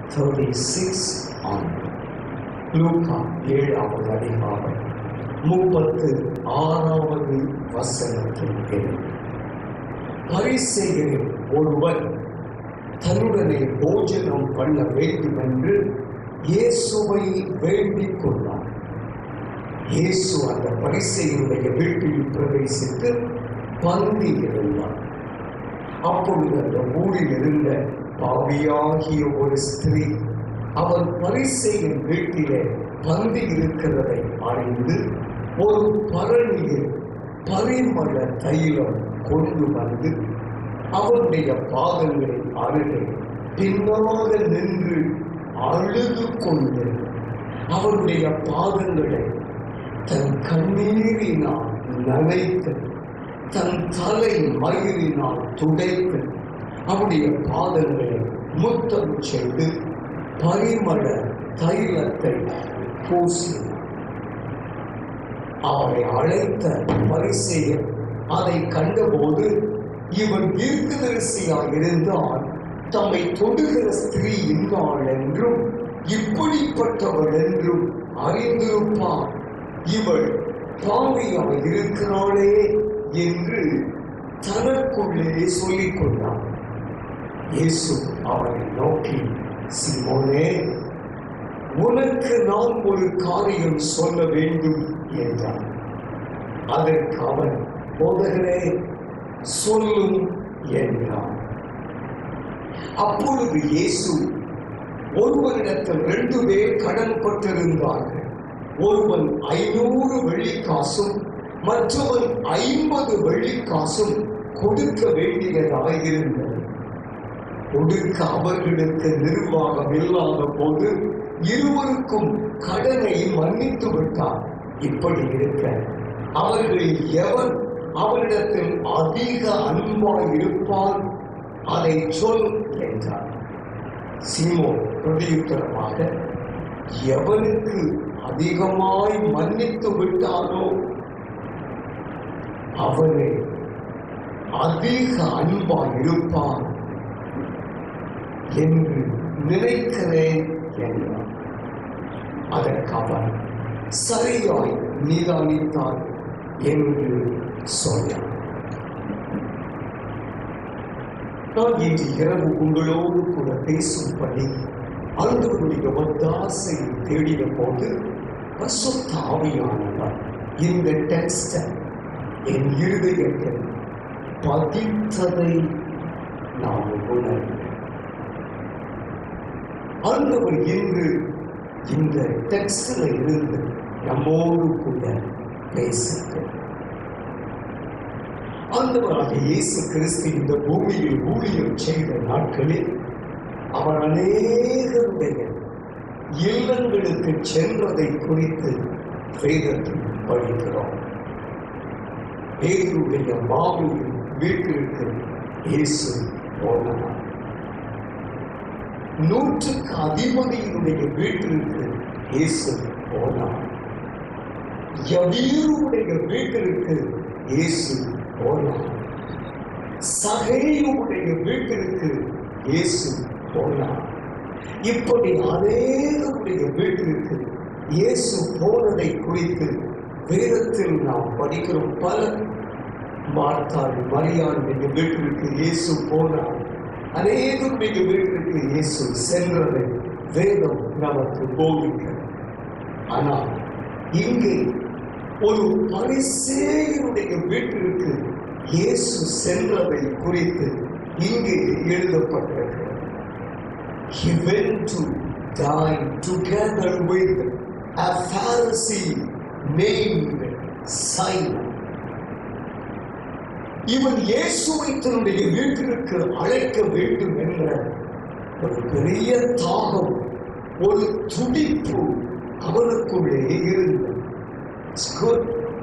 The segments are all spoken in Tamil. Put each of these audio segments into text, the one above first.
தேர்ட்டி சிக்ஸ் ஆன் லூக்கா ஏழாவது அதிகாரம் முப்பத்து ஆறாவது வசனத்தில் இருந்து பரிசெயரில் ஒருவன் தன்னுடனே போஜனம் பண்ண வேண்டும் என்று இயேசுவை வேண்டிக் கொண்டான் இயேசு அந்த பரிசெயருடைய வீட்டில் பிரவேசித்து பந்தி இருந்தார் அப்பொழுது அந்த ஊரில் இருந்த பாவியாகிய ஒரு ஸ்திரீ அவன் பரிசெயின் வீட்டிலே பந்தி இருக்கிறதை அறிந்து ஒரு பரணியில் பரிமள தைலம் கொண்டு வந்து அவனுடைய பாதங்களின் அருகே பின்னாக நின்று அழுது கொண்டு அவருடைய பாதங்களை தன் கண்ணீரினால் நனைத்து தன் தலை மயிரினால் துடைத்து அவருடைய பாதங்களை முத்தம் செய்து பரிமள தைலத்தை பூசினார் அவரை அழைத்த பரிசெயர் அதை கண்டபோது இவன் தீர்க்கதரிசியாய் இருந்தால் தம்மை தொடுகிற ஸ்திரீ இன்னாள் என்றும் இப்படிப்பட்டவள் என்றும் அறிந்திருப்பான் இவள் பாவியாய் இருக்கிறாளே என்று தனக்குள்ளே சொல்லிக் கொண்டான் இயேசு அவனை நோக்கி சிமோனே உனக்கு நான் ஒரு காரியம் சொல்ல வேண்டும் என்றான் அதற்கு அவன் போதகரே சொல்லும் என்றான் அப்பொழுது இயேசு ஒருவரிடத்தில் ரெண்டு பேர் கடன் பட்டிருந்தார்கள் ஒருவன் ஐநூறு வெள்ளிக்காசும் மற்றவன் ஐம்பது வெள்ளிக்காசும் கொடுக்க வேண்டியதாயிருந்தது கொடுக்க அவர்களுக்கு நிர்வாகம் இல்லாத போது இருவருக்கும் கடனை மன்னித்து விட்டார் இப்படி இருக்க அவர்களில் எவன் அவரிடத்தில் அதிக அன்பாய் இருப்பான் அதை சொல் என்றார் சீமோ பிரதியுத்தரமாக எவனுக்கு அதிகமாய் மன்னித்து விட்டானோ அவனே அதிக அன்பாய் இருப்பான் என்று நினைக்கிறேன் என்றார் அதற்கு அவன் சரியாய் நிதானித்தான் என்று சொன்னார் நான் இன்று இரவு உங்களோடு கூட பேசும்படி அந்தவருடைய ஒத்தாசை தேடிய போது பசுத்த ஆவியானவர் இந்த டெக்ஸ்ட என் இருதயத்தில் பதித்ததை நான் உணர்ந்தேன் ஆண்டவர் இன்று இந்த டெக்ஸ்டில் இருந்து நம்மோடு கூட பேசுகிறார் ஆண்டவராக இயேசு கிறிஸ்து இந்த பூமியில் ஊழியம் செய்த நாட்களில் அவர் அநேகருடைய இல்லங்களுக்கு சென்றதை குறித்து வேதத்தில் படிக்கிறோம் பேருடைய மாவியின் வீட்டிற்கு இயேசு போனார் நூற்றுக்கு அதிபதியினுடைய வீட்டிற்கு இயேசு போனார் யவீருடைய வீட்டிற்கு இயேசு போனார் சகையுடைய வீட்டிற்கு இயேசு போனார் இப்படி அநேகருடைய வீட்டிற்கு இயேசு போனதை குறித்து வேதத்தில் நாம் படிக்கிறோம் பல மார்த்தாள் மரியாளுடைய வீட்டிற்கு இயேசு போனார் அநேகருடைய வீட்டிற்கு இயேசு சென்றதை வேதம் நமக்கு போகின்றது ஆனால் இங்கே ஒரு பரிசேயருடைய வீட்டிற்கு இயேசு சென்றதை குறித்து இங்கே எழுதப்பட்டிருக்கிறது He went to die together with a Pharisee named Simon. இவன் இயேசுவை தன்னுடைய வீட்டிற்கு அழைக்க வேண்டும் என்ற ஒரு பெரிய தாகம் ஒரு துடிப்பு அவனுக்குள்ளே இருந்தது It's good.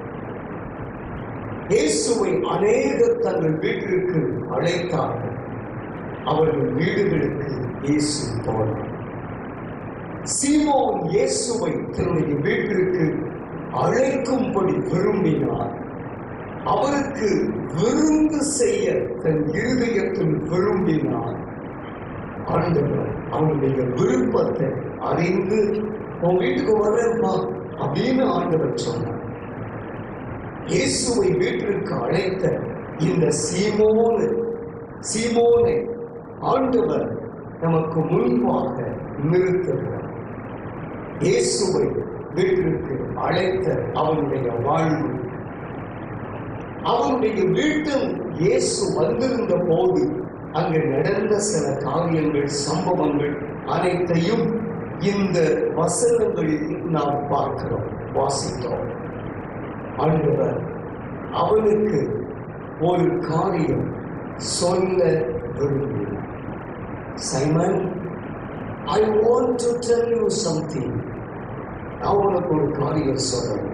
இயேசுவை அநேகர் தங்கள் வீட்டிற்கு அழைத்தார்கள் அவர்கள் வீடுகளுக்கு இயேசு போனார் சீமோன் இயேசுவை தன்னுடைய வீட்டிற்கு அழைக்கும்படி விரும்பினார் அவருக்கு விருந்து செய்ய தன் இருதயத்தில் விரும்பினார் ஆண்டவர் அவனுடைய விருப்பத்தை அறிந்து உன் வீட்டுக்கு வரேன்ப்பா அப்படின்னு ஆண்டவர் சொன்னார் இயேசுவை வீட்டிற்கு அழைத்த இந்த சீமோனு சீமோனை ஆண்டவர் நமக்கு முன்பாக நிறுத்துகிறார் இயேசுவை வீட்டிற்கு அழைத்த அவனுடைய வாழ்வு அவனுடைய வீட்டில் இயேசு வந்திருந்த போது அங்கு நடந்த சில காரியங்கள் சம்பவங்கள் அனைத்தையும் இந்த வசனங்களில் நாம் பார்க்கிறோம் வாசித்தோம் ஆண்டவர் அவனுக்கு ஒரு காரியம் சொல்ல விரும்பினார் Simon I want to tell you something நான் உனக்கு ஒரு காரியம் சொல்லணும்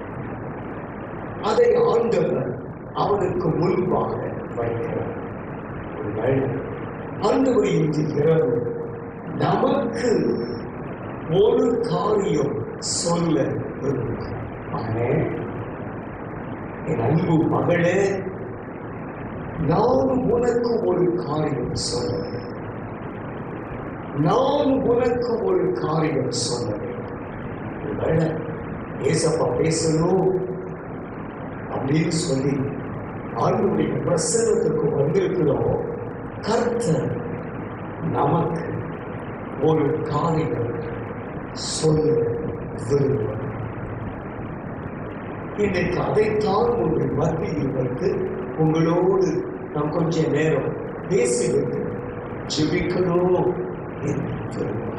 அதை ஆண்டவர் அவனுக்கு முன்பாக வைக்கிறார் ஒருவேளை ஆண்டவர் இன்று இரவு நமக்கு ஒரு காரியம் சொல்ல விரும்புகிறார் மகனே என் அன்பு மகளே நான் உனக்கு ஒரு காரியம் சொல்லுவேன் நான் உனக்கு ஒரு காரியம் சொல்லுவேன் ஒருவேளை ஏசப்பா பேசணும் அப்படின்னு சொல்லி ஆண்டுடைய பிரசனத்துக்கு வந்திருக்கிறோம் கர்த்தர் நமக்கு ஒரு காரியம் சொல்ல விரும்புகிறார் இன்னைக்கு அதைத்தான் உங்கள் மத்தியில் வைத்து உங்களோடு நாம் கொஞ்ச நேரம் பேசிவிட்டு ஜெபிக்கணும் என்று விரும்புகிறேன்.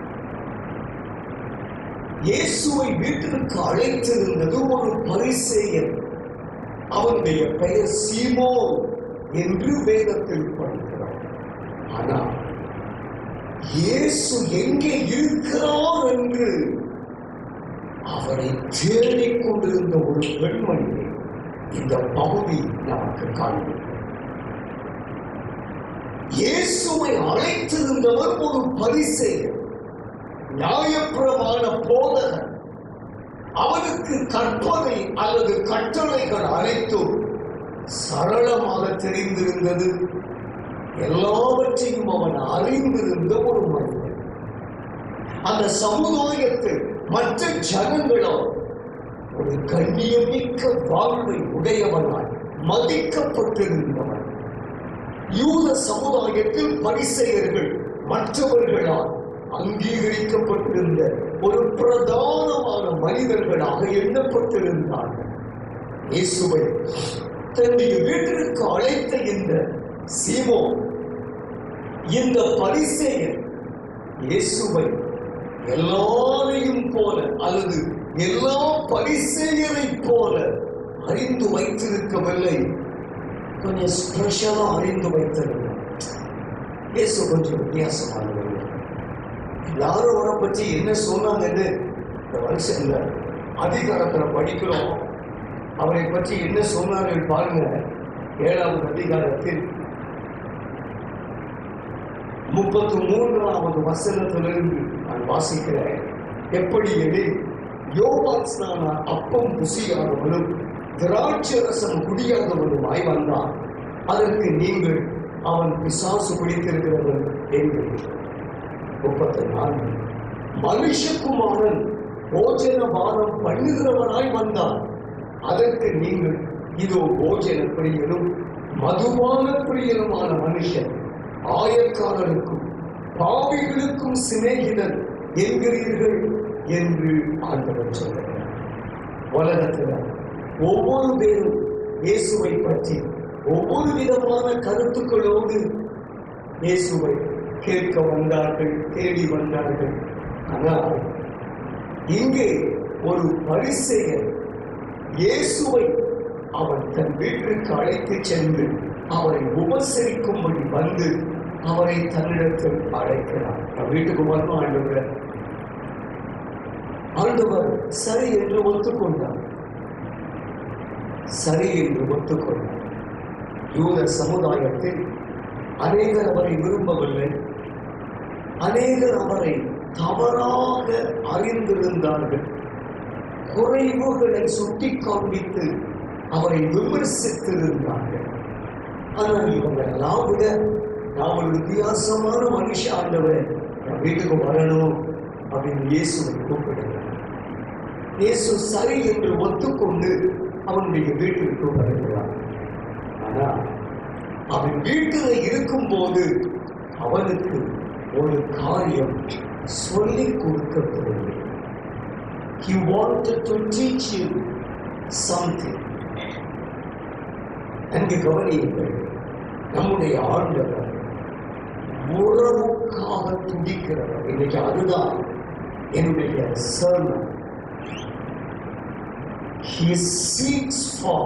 இயேசுவை வீட்டிற்கு அழைத்திருந்தது ஒரு பரிசேயன் அவனுடைய பெயர் சீமோ என்று வேதத்தில் படிக்கிறோம் ஆனால் இயேசு எங்கே இருக்கிறார் என்று அவரை தேடிக் கொண்டிருந்த ஒரு பெண்மணியை இந்த பகுதி நமக்கு காண்பிக்கும் இயேசுவை அழைத்திருந்தவர் ஒரு பரிசேயர் நியாயப்பிரமாண போதகர் அவனுக்கு கற்பனை அல்லது கட்டளைகள் அனைத்தும் சரளமாக தெரிந்திருந்தது எல்லாவற்றையும் அவன் அறிந்திருந்த ஒரு மனிதன் அந்த சமுதாயத்தில் மற்ற ஜனங்களோ ஒரு கண்ணியமிக்க வாழ்வை உடையவனாய் மதிக்கப்பட்டிருந்தவன் யூத சமுதாயத்தில் பரிசெயர்கள் மற்றவர்களால் அங்கீகரிக்கப்பட்டிருந்த ஒரு பிரதானமான மனிதர்களாக எண்ணப்பட்டிருந்தார்கள் இயேசுவை தன்னுடைய வீட்டிற்கு அழைத்த இந்த சீமோ இந்த பரிசேயன் இயேசுவை எல்லாரையும் போல அல்லது எல்லா பரிசேயரை போல அறிந்து வைத்திருக்கவில்லை கொஞ்சம் ஸ்பெஷலா அறிந்து வைத்திருந்தார் இயேசு கொஞ்சம் வித்தியாசமானவர் எல்லாரும் அவரை பற்றி என்ன சொன்னாங்கன்னு இந்த வருஷம் இல்ல அதிகாரத்துல படிக்கிறோம் அவரை பற்றி என்ன சொன்னார்கள் பாருங்க ஏழாவது அதிகாரத்தில் முப்பத்து மூன்றாவது வசனத்திலிருந்து நான் வாசிக்கிறேன் எப்படி எனில் யோவான் ஸ்நானார் அப்பம் புசியாதவனும் திராட்சரசம் குடியாதவனுமாய் வந்தான் அதற்கு நீங்கள் அவன் பிசாசு பிடித்திருக்கிறவன் என்கிறீர்கள் முப்பத்தி நான்கு மனுஷகுமாரன் போஜன பானம் பண்ணுகிறவனாய் வந்தான் அதற்கு நீங்கள் இதோ போஜன பிரியனும் மதுபான பிரியனுமான மனுஷன் ஆயக்காரனுக்கும் பாவிகளுக்கும் சிநேகிதன் என்கிறீர்கள் என்று ஆண்டவர் சொல்லுகிறார் உலகத்தில் ஒவ்வொரு பேரும் இயேசுவை பற்றி ஒவ்வொரு விதமான கருத்துக்களோடு இயேசுவை கேட்க வந்தார்கள் தேடி வந்தார்கள் ஆனால் இங்கே ஒரு பரிசெயர் இயேசுவை அவன் தன் வீட்டிற்கு அழைத்துச் சென்று அவரை உபசரிக்கும்படி வந்து அவரை தன்னிடத்தில் அழைக்கிறார் நான் வீட்டுக்கு வரணும் ஆண்டவர் ஆண்டவர் சரி என்று ஒத்துக்கொண்டார் சரி என்று ஒத்துக்கொண்டார் யூத சமுதாயத்தில் அநேகர் அவரை விரும்பவில்லை அநேகர் அவரை தவறாக அறிந்திருந்தார்கள் குறைவுகளை சுட்டி காண்பித்து அவரை விமர்சித்திருந்தார்கள் ஆனால் இவங்க எல்லாம் விட நான் ஒரு வித்தியாசமான மனுஷன் ஆண்டவர் என் வீட்டுக்கு வரணும் அப்படின்னு இயேசுவை கூப்பிடுகிறார் இயேசு சரி என்று ஒத்துக்கொண்டு அவனுடைய வீட்டிற்கு வருகிறார் ஆனா அவன் வீட்டில் இருக்கும்போது அவனுக்கு ஒரு காரியம் சொல்லிக் கொடுக்கப்படவில்லை He wanted to teach him something. அங்கு கவனியுங்கள் நம்முடைய ஆண்டவர் உறவுக்காக துடிக்கிறவர் இன்னைக்கு அதுதான் என்னுடைய sermon. He seeks for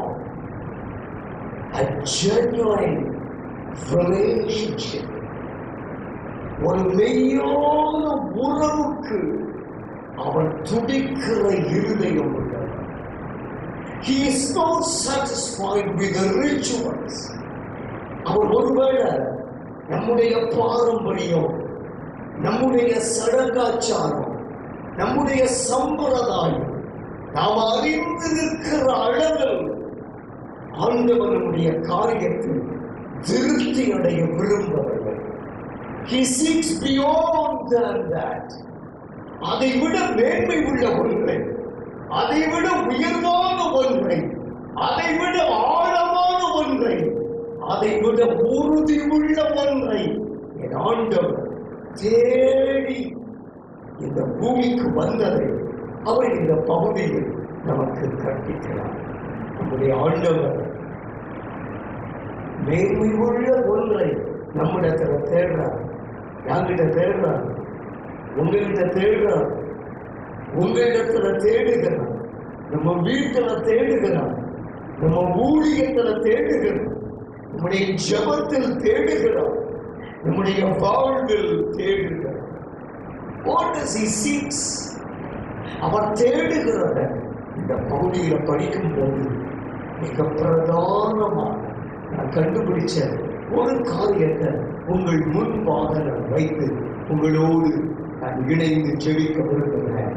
a genuine relationship. ஒரு மெய்யான உறவுக்கு அவன் துடிக்கிற இருதயம் உள்ளவர் He is not satisfied with the rituals. அவர் ஒருவேளை நம்முடைய பாரம்பரியம் நம்முடைய சடங்காச்சாரம் நம்முடைய சம்பிரதாயம் நாம் அறிந்து நிற்கிற அளவில் ஆண்டவர் நம்முடைய காரியத்தில் திருப்தி அடைய விரும்பவில்லை He seeks beyond than that. அதை விட மேன்மை உள்ள ஒன்றை அதை விட உயர்வான ஒன்றை அதை விட ஆழமான ஒன்றை அதை விட உறுதி உள்ள ஒன்றை என் ஆண்டவர் தேடி இந்த பூமிக்கு வந்ததை அவர் இந்த பகுதியில் நமக்கு கற்பிக்கிறார் நம்முடைய ஆண்டவர் மேன்மை உள்ள ஒன்றை நம்மிடத்துல தேடுறார் யார்கிட்ட தேடுறார் உங்ககிட்ட தேடுறார் உங்களிடத்துல தேடுகிறார் நம்ம வீட்டுல தேடுகிறார் நம்ம ஊழியத்துல தேடுகிறார் நம்முடைய ஜபத்தில் தேடுகிறார் நம்முடைய வாழ்வில் தேடுகிறார் What does he seeks? அவர் தேடுகிறத இந்த பகுதியில படிக்கும் போது மிக பிரதானமாக நான் கண்டுபிடிச்ச ஒரு காரியத்தை உங்கள் முன்பாக நான் வைத்து உங்களோடு நான் இணைந்து ஜெபிக்க விரும்புகிறேன்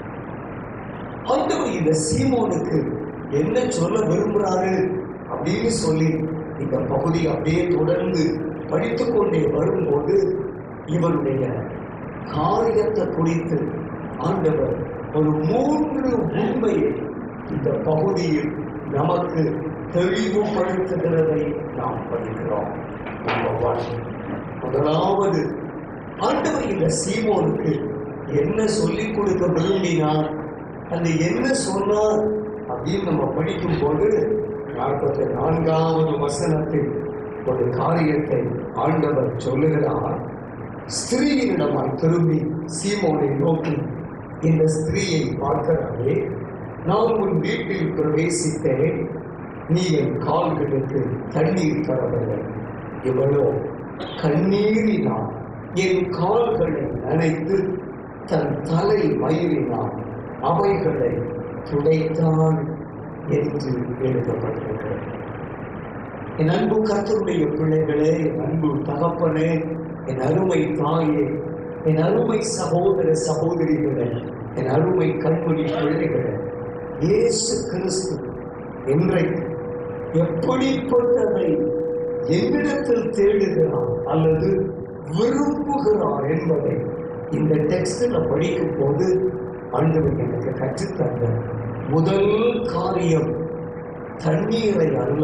ஆண்டவர் இந்த சீமோனுக்கு என்ன சொல்ல விரும்புறாரு அப்படின்னு சொல்லி இந்த பகுதி அப்படியே தொடர்ந்து படித்துக் கொண்டே வரும்போது இவருடைய காரியத்தை குறித்து ஆண்டவர் ஒரு மூன்று உண்மையை இந்த பகுதியில் நமக்கு தெளிவுபடுத்துகிறதை நாம் படிக்கிறோம் Number one. முதலாவது ஆண்டவர் இந்த சீமோனுக்கு என்ன சொல்லிக் கொடுக்க விரும்பினார் அந்த என்ன சொன்னார் அப்படின்னு நம்ம படிக்கும் போது நாற்பத்தி நான்காவது வசனத்தில் ஒரு காரியத்தை ஆண்டவர் சொல்லுகிறார் ஸ்திரீயினிடமாய் திரும்பி சீமோனை நோக்கி இந்த ஸ்திரீயை பார்க்கிறாரே நான் உன் வீட்டில் பிரவேசித்தேன் நீ என் கால்களுக்கு தண்ணீர் தரவில்லை இவளோ கண்ணீரினால் என் கால்களை நனைத்து தன் தலை மயிரினால் அவைகளை துடைத்தான் என்று எழுதப்பட்டிருக்கிறது என் அன்பு கர்த்தருடைய பிள்ளைகளே என் அன்பு தகப்பனே என் அருமை தாயே என் அருமை சகோதர சகோதரிகளே என் அருமை கண்மணி பிள்ளைகளே இயேசு கிறிஸ்து என்றைக்கு எப்படிப்பட்டதை என்னிடத்தில் தேடுகிறார் அல்லது விரும்புகிறார் என்பதை இந்த டெக்ஸ்டில் படிக்கும் போது ஆண்டவர் எனக்கு கற்றுத்தந்த முதல் காரியம் தண்ணீரை அல்ல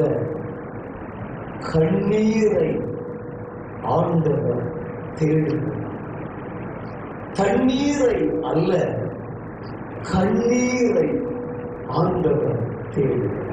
கண்ணீரை ஆண்டவர் தேடுகிறார் தண்ணீரை அல்ல கண்ணீரை ஆண்டவர் தேடுகிறார்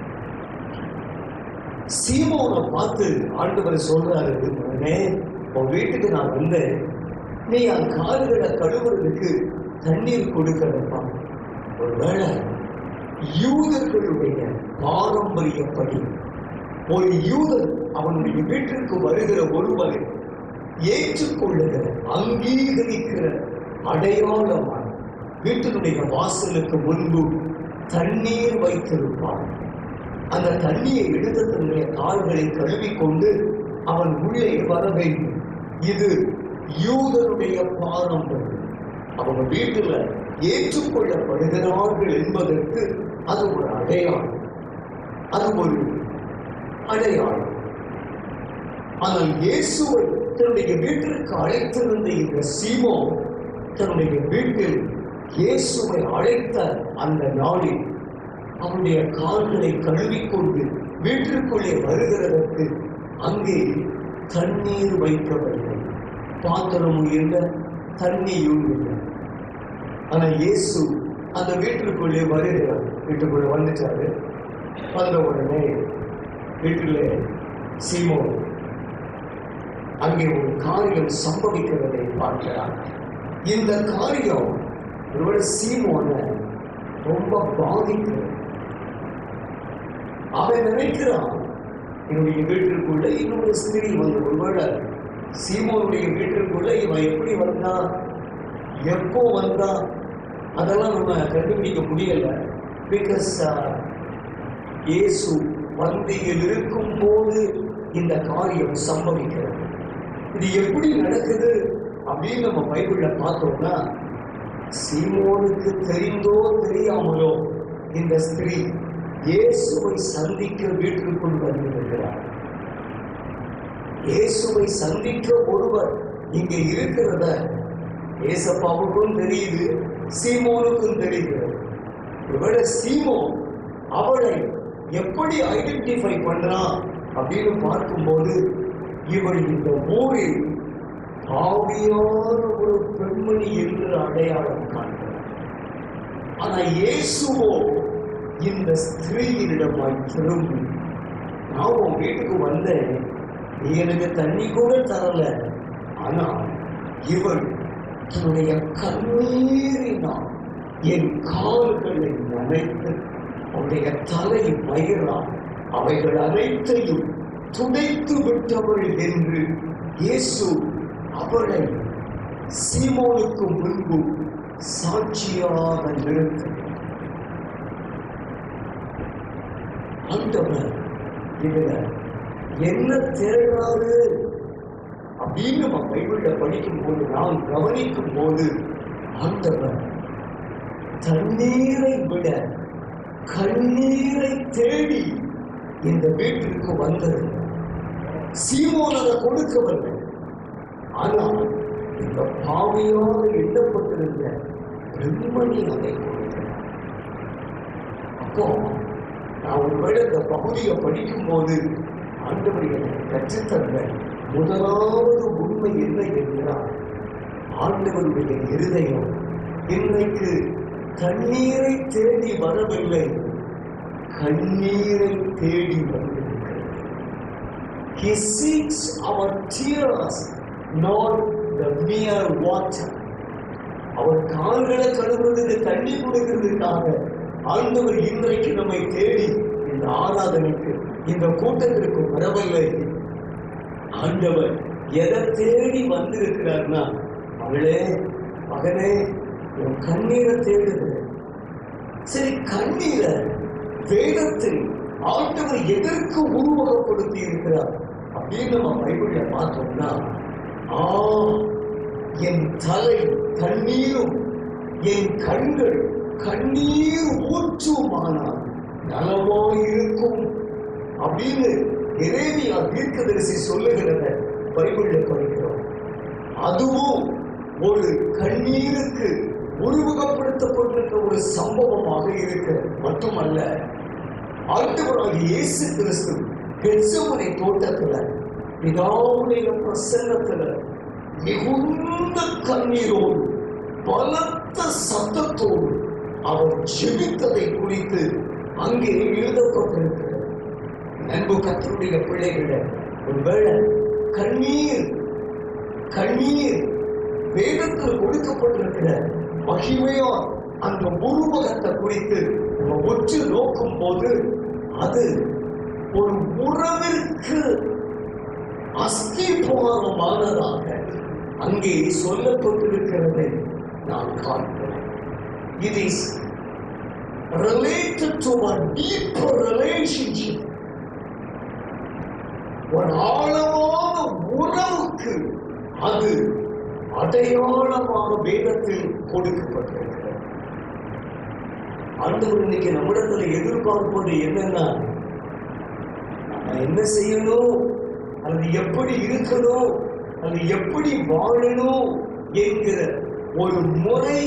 சீமோனை பார்த்து ஆண்டவர் சொல்றாரு மகனே உன் வீட்டுக்கு நான் வந்தேன் நீ என் கால்களை கழுவுறதுக்கு தண்ணீர் கொடுக்கிறப்பா ஒருவேளை யூதர்களுடைய பாரம்பரியப்படி ஒரு யூதர் அவனுடைய வீட்டிற்கு வருகிற ஒருவரை ஏற்றுக்கொள்ளுகிற அங்கீகரிக்கிற அடையாளமாக வீட்டினுடைய வாசலுக்கு முன்பு தண்ணீர் வைத்திருப்பான் அந்த தண்ணியை எடுத்து தன்னுடைய கால்களை கழுவிக்கொண்டு அவன் உள்ளே வர வேண்டும் இது யூதருடைய பாரம்பரியம் அவங்க வீட்டுல ஏற்றுக்கொள்ளப்படுகிறார்கள் என்பதற்கு அது ஒரு அடையாளம் அது ஒரு அடையாளம் ஆனால் இயேசுவை தன்னுடைய வீட்டிற்கு அழைத்திருந்த இந்த சீமோன் தன்னுடைய வீட்டில் இயேசுவை அழைத்த அந்த நாளில் அவனுடைய கால்களை கழுவிக்கொண்டு வீட்டிற்குள்ளே வருகிறதற்கு அங்கே தண்ணீர் வைக்கவில்லை பாத்திரமும் இல்லை தண்ணியும் இல்லை ஆனா இயேசு அந்த வீட்டிற்குள்ளே வருகிறார் வீட்டுக்குள்ளே வந்துட்டாரு வந்த உடனே வீட்டில் சீமோன் அங்கே ஒரு காரியம் சம்பவிக்கிறதை பார்க்கிறார் இந்த காரியம் ஒருவேளை சீமோன ரொம்ப பாதிக்கிறது அவன் நினைக்கிறான் என்னுடைய வீட்டிற்குள்ள இன்னொரு ஸ்திரீ வந்து ஒருவேளை சீமோனுடைய வீட்டிற்குள்ள இவன் எப்படி வந்தா எப்போ வந்தா அதெல்லாம் நம்ம கண்டுபிடிக்க முடியல பிகாஸ் இயேசு வந்தியில் இருக்கும் போது இந்த காரியம் சம்பவிக்கிறது இது எப்படி நடக்குது அப்படின்னு நம்ம பைபிள்ல பார்த்தோம்னா சீமோனுக்கு தெரிந்தோ தெரியாமலோ இந்த ஸ்திரீ இயேசுவை சந்திக்க வீட்டிற்குள் வந்திருக்கிறார் இயேசுவை சந்திக்க ஒருவர் இங்கே இருக்கிறத ஏசப்பாவுக்கும் தெரியுது சீமோனுக்கும் தெரியுது ஒருவேளை சீமோன் அவளை எப்படி ஐடென்டிஃபை பண்றான் அப்படின்னு பார்க்கும்போது இவள் இந்த ஊரில் பாவியான ஒரு பெண்மணி என்று அடையாளம் காண்கிறார் ஆனா இயேசுவோ இந்த ஸ்திரீயினிடமாய் திரும்பி நான் உன் வீட்டுக்கு வந்தேன் நீ எனக்கு தண்ணி கூட தரல ஆனா இவள் தன்னுடைய கண்ணீரினால் என் கால்களை நனைத்து அவருடைய தலை மயிரால் அவைகள் அனைத்தையும் துடைத்து விட்டவள் என்று இயேசு அவளை சீமோனுக்கு முன்பு சாட்சியாக நிறுத்த ஆண்டவர் இதுல என்ன தேடாது அப்படின்னு நம்ம பைபிள்ல படிக்கும் போது நாம் கவனிக்கும் போது ஆண்டவர் தண்ணீரை விட கண்ணீரை தேடி இந்த வீட்டிற்கு வந்தது சீமோன் அதை கொடுக்கவில்லை ஆனால் இந்த பாவையாக எண்ணப்பட்டிருந்த பெண்மணி அதை கொடுக்கிறார் அப்போ நான் ஒருவேளை இந்த பகுதியை படிக்கும் போது ஆண்டவர் எனக்கு கற்றுத்தந்த முதலாவது உண்மை என்ன என்றால் ஆண்டவருடைய இருதயம் இன்றைக்கு கண்ணீரை தேடி வரவில்லை கண்ணீரை தேடி வந்திருக்கிறது He seeks our tears, not the mere water. அவர் கால்களை கழுவுறதுக்கு தண்ணி கொடுக்கிறதுக்காக ஆண்டவர் இன்றைக்கு நம்மை தேடி இந்த ஆராதனைக்கு இந்த கூட்டத்திற்கு வரவில்லை ஆண்டவர் எதை தேடி வந்திருக்கிறார்னா அவளே மகனே உன் கண்ணீரை தேடுது சரி கண்ணீரை வேதத்தில் ஆண்டவர் எதற்கு உருவகப்படுத்தி இருக்கிறார் அப்படின்னு நம்ம பைபிள்ல பார்த்தோம்னா ஆ என் தலை கண்ணீரும் என் கண்கள் கண்ணீர் ஊற்றுமானால் நலமாய் இருக்கும் அப்படின்னு எரேமியா தீர்க்கதரிசி சொல்லுகிறத பைபிள்ல படிக்கிறோம் அதுவும் ஒரு கண்ணீருக்கு உருவகப்படுத்தப்பட்டிருக்க ஒரு சம்பவமாக இருக்கு மட்டுமல்ல ஆண்டவராகிய இயேசு கிறிஸ்து கெத்செமனே தோட்டத்துல பிதாவுடைய பிரசன்னத்துல மிகுந்த கண்ணீரோடு பலத்த சத்தத்தோடு அவர் ஜெபித்ததை குறித்து அங்கே எழுதப்பட்டிருக்கிறது நண்பு கத்தருடைய பிள்ளைகள ஒருவேளை கண்ணீர் கண்ணீர் வேதத்தில் கொடுக்கப்பட்டிருக்கிற மகிமையா அந்த உருவகத்தை குறித்து நம்ம உற்று நோக்கும் போது அது ஒரு உறவிற்கு அஸ்திபாரமானதாக அங்கே சொல்லப்பட்டிருக்கிறதை நான் காண்கிறேன் இது is related to a deeper relationship ஒரு ஆழமான உறவுக்கு அது அடையாளமாக வேதத்தில் கொடுக்கப்பட்டிருக்கிறது ஆண்டவர் இன்னைக்கு நம்மிடத்துல எதிர்பார்ப்பது என்னன்னா நம்ம என்ன செய்யணும் அல்லது எப்படி இருக்கணும் அல்லது எப்படி வாழணும் என்கிற ஒரு முறை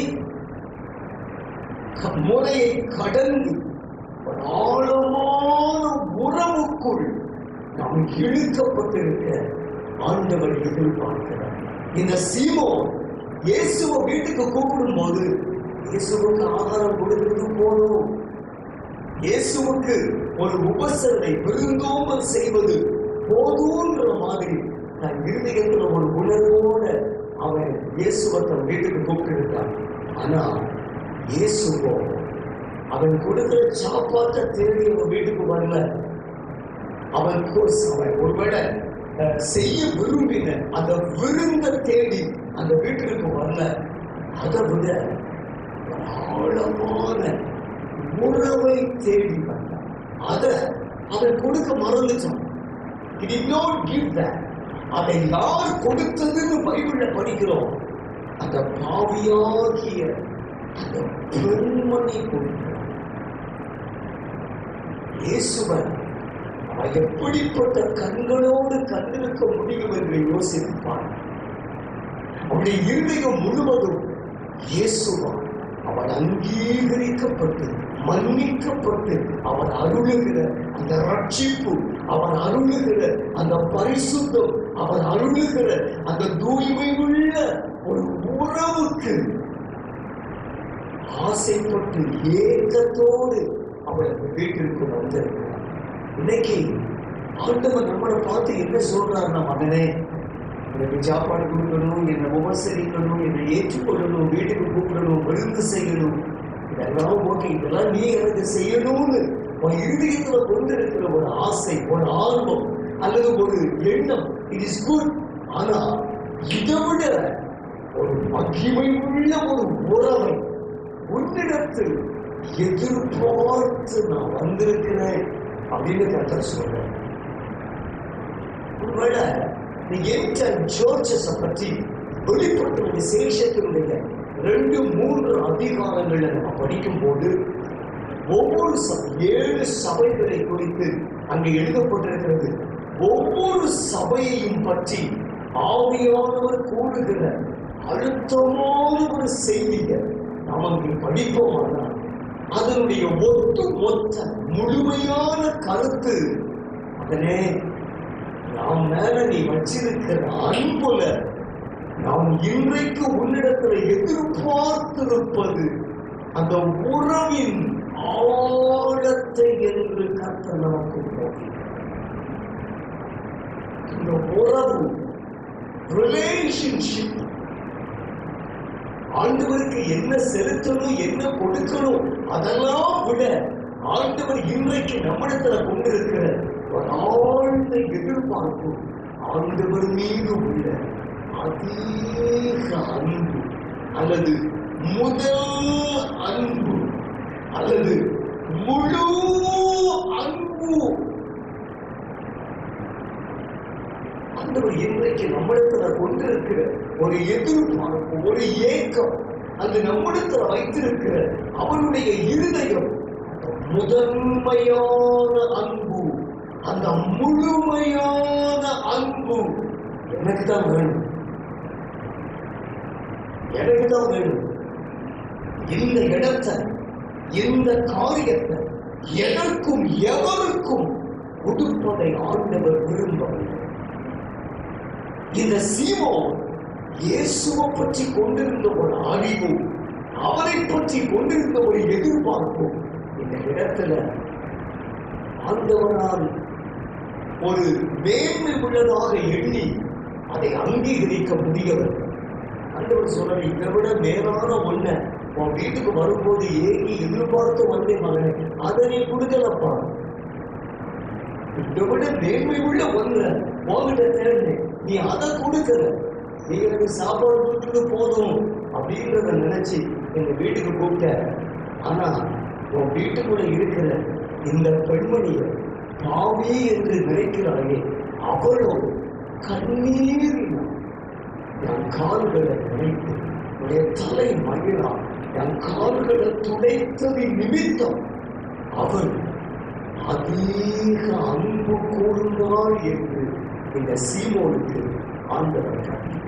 க- முறையை கடந்து ஒரு ஆழமான உறவுக்குள் நாம் இழுக்கப்பட்டிருக்க ஆண்டவர் எதிர்பார்க்கிறார் இந்த சீமோன் இயேசுவை வீட்டுக்கு கூப்பிடும் போது இயேசுவுக்கு ஆகாரம் கொடுக்கிறது போதும் இயேசுவுக்கு ஒரு உபசரணை விருந்தோம்பல் செய்வது போதுன்ற மாதிரி தன் இருதயத்துல ஒரு உணர்வோட அவன் இயேசுவை தன் வீட்டுக்கு கூப்பிட்டு ஆனா இயேசுவோ அவன் கொடுக்கிற சாப்பாட்டை தேடி அவன் வீட்டுக்கு வரல அவன் கோர்ஸ் அவன் ஒருவேளை அஹ், செய்ய விரும்பின அந்த விருந்த தேடி அந்த வீட்டிற்கு வரல அதை விட ஒரு ஆழமான உறவை தேடி வந்தான் அதை அவன் கொடுக்க மறந்துட்டான் He did not give that. அதை யார் கொடுத்ததுன்னு பைபிள்ல படிக்கிறோம் அந்த பாவியாகிய அந்த பெண்மணி கொடுக்கிறார் இயேசுவன் அவன் எப்படிப்பட்ட கண்களோடு கண்டிருக்க முடியும் என்று யோசிப்பான் அவனுடைய இருதயம் முழுவதும் இயேசுவான் அவன் அங்கீகரிக்கப்பட்டு மன்னிக்கப்பட்டு அவன் அருளுகிற அந்த ரட்சிப்பு அவன் அருளுகிற அந்த பரிசுத்தம் அவன் அருளுகிற அந்த தூய்மை உள்ள ஒரு உறவுக்கு ஆசைப்பட்டு ஏக்கத்தோடு அவள் அந்த வீட்டிற்கு வந்திருக்கிறார் இன்னைக்கு ஆண்டவர் நம்மளை பார்த்து என்ன சொல்றாருன்னா மகனே எனக்கு சாப்பாடு கொடுக்கணும் என்னை உபசரிக்கணும் என்னை ஏற்றுக்கொள்ளணும் வீட்டுக்கு கூப்பிடணும் விருந்து செய்யணும் இதெல்லாம் ஓகே இதெல்லாம் நீ எனக்கு செய்யணும்னு உன் இருதயத்துல கொண்டு இருக்கிற ஒரு ஆசை ஒரு ஆர்வம் அல்லது ஒரு எண்ணம் இட் இஸ் குட் ஆனா இதை விட ஒரு மகிமை உள்ள ஒரு உறவை உன்னிடத்தில் எதிர்பார்த்து நான் வந்திருக்கிறேன் அப்படின்னு கர்த்தர் சொல்றேன் ஒருவேளை நீ எந்த சர்ச்சஸ பற்றி வெளிப்பட்ட விசேஷத்தினுடைய ரெண்டு மூன்று அதிகாரங்களை நம்ம படிக்கும் போது ஒவ்வொரு ச- ஏழு சபைகளை குறித்து அங்கே எழுதப்பட்டிருக்கிறது ஒவ்வொரு சபையையும் பற்றி ஆவியானவர் கூறுகிற அழுத்தமான ஒரு செய்தியை நாம் அங்கே படிப்போமானால் அதனுடைய ஒட்டு மொத்த முழுமையான கருத்து அதனே நாம் மேல நீ வச்சிருக்கிற அன்புல நாம் இன்றைக்கு உன்னிடத்துல எதிர்பார்த்திருப்பது அந்த உறவின் ஆழத்தை என்று கர்த்தர் நமக்கு போகிறார் இந்த உறவு ரிலேஷன்ஷிப் ஆண்டவருக்கு என்ன செலுத்தணும் என்ன கொடுக்கணும் அதெல்லாம் விட ஆண்டவர் இன்றைக்கு நம்மிடத்துல கொண்டிருக்கிற ஒரு ஆழ்ந்த எதிர்பார்ப்பு ஆண்டவர் மீது உள்ள அதிக அன்பு அல்லது முதல் அன்பு அல்லது முழு அன்பு ஆண்டவர் இன்றைக்கு நம்மிடத்துல கொண்டிருக்கிற ஒரு எதிர்பார்ப்பு ஒரு ஏக்கம் அது நம்மிடத்துல வைத்திருக்கிற அவனுடைய இருதயம் அந்த முதன்மையான அன்பு அந்த முழுமையான அன்பு எனக்கு தான் வேணும் எனக்கு தான் வேணும் இந்த இடத்தை இந்த காரியத்தை எதற்கும் எவருக்கும் கொடுப்பதை ஆண்டவர் விரும்பவில்லை இந்த சீமோன் இயேசுவை பற்றி கொண்டிருந்த ஒரு அறிவு அவரை பற்றி கொண்டிருந்த ஒரு எதிர்பார்ப்பு இந்த இடத்துல ஆண்டவனால் ஒரு மேன்மை உள்ளதாக எண்ணி அதை அங்கீகரிக்க முடியவில்லை ஆண்டவர் சொல்றாரு இதை விட மேலான ஒண்ண உன் வீட்டுக்கு வரும்போது ஏங்கி எதிர்பார்த்து வந்தேன் மகனே அதை நீ கொடுக்கலப்பா இதை விட மேன்மை உள்ள ஒண்ணு உன்கிட்ட தேர்ந்தேன் நீ அதை கொடுக்கல நீ எனக்கு சாப்பாடு கொடுத்தது போதும் அப்படின்றத நினைச்சு எங்க வீட்டுக்கு கூப்பிட்ட ஆனா உன் வீட்டுக்குள்ள இருக்கிற இந்த பெண்மணியை பாவி என்று நினைக்கிறாயே அவளோ கண்ணீரினால் என் கால்களை நினைத்து உடைய தலை மகிழா என் கால்களை துடைத்தது நிமித்தம் அவள் அதிக அன்பு கூர்ந்தாள் என்று இந்த சீமோனுக்கு ஆண்டவர் காண்பிக்கிறார்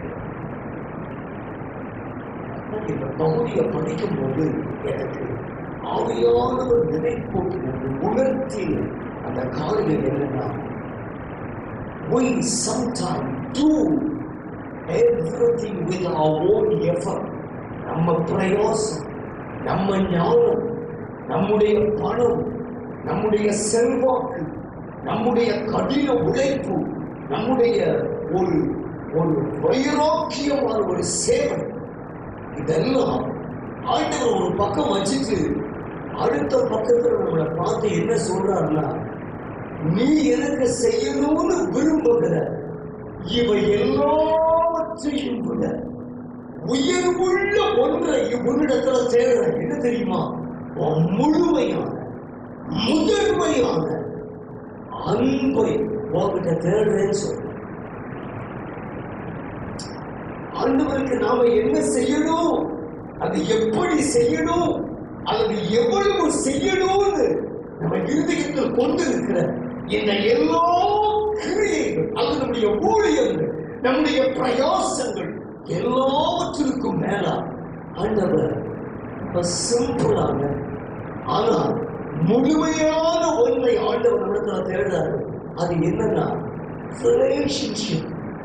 இந்த பகுதியை படிக்கும் போது எனக்கு ஆவியானவர் நினைப்போட்டு உணர்த்திய அந்த காரியம் என்னன்னா we sometimes do everything with our own effort நம்ம பிரயாசம் நம்ம ஞானம் நம்முடைய பணம் நம்முடைய செல்வாக்கு நம்முடைய கடின உழைப்பு நம்முடைய ஒரு ஒரு வைராக்கியமான ஒரு சேவை இதெல்லாம் ஆண்டவர் ஒரு பக்கம் வச்சுட்டு அடுத்த பக்கத்துல நம்மளை பார்த்து என்ன சொல்றாருன்னா நீ எனக்கு செய்யணும்னு விரும்புகிற இவை எல்லாவற்றையும் விட உயர்வுள்ள ஒன்றை உன்னிடத்துல தேடுற என்ன தெரியுமா உன் முழுமையான முதன்மையான அன்பை உன்கிட்ட தேடுறேன்னு சொல்ற ஆண்டவருக்கு நாம என்ன செய்யணும் அது எப்படி செய்யணும் அல்லது எவ்வளவு செய்யணும்னு நம்ம இருதயத்தில் கொண்டு இருக்கிற இந்த எல்லா கிரியைகள் அல்லது நம்முடைய ஊழியங்கள் நம்முடைய பிரயாசங்கள் எல்லாவற்றிற்கும் மேலா ஆண்டவர் சிம்பிளான ஆனால் முழுமையான ஒன்றை ஆண்டவர் நம்மிடத்துல தேடுறாரு அது என்னன்னா ரிலேஷன்ஷிப்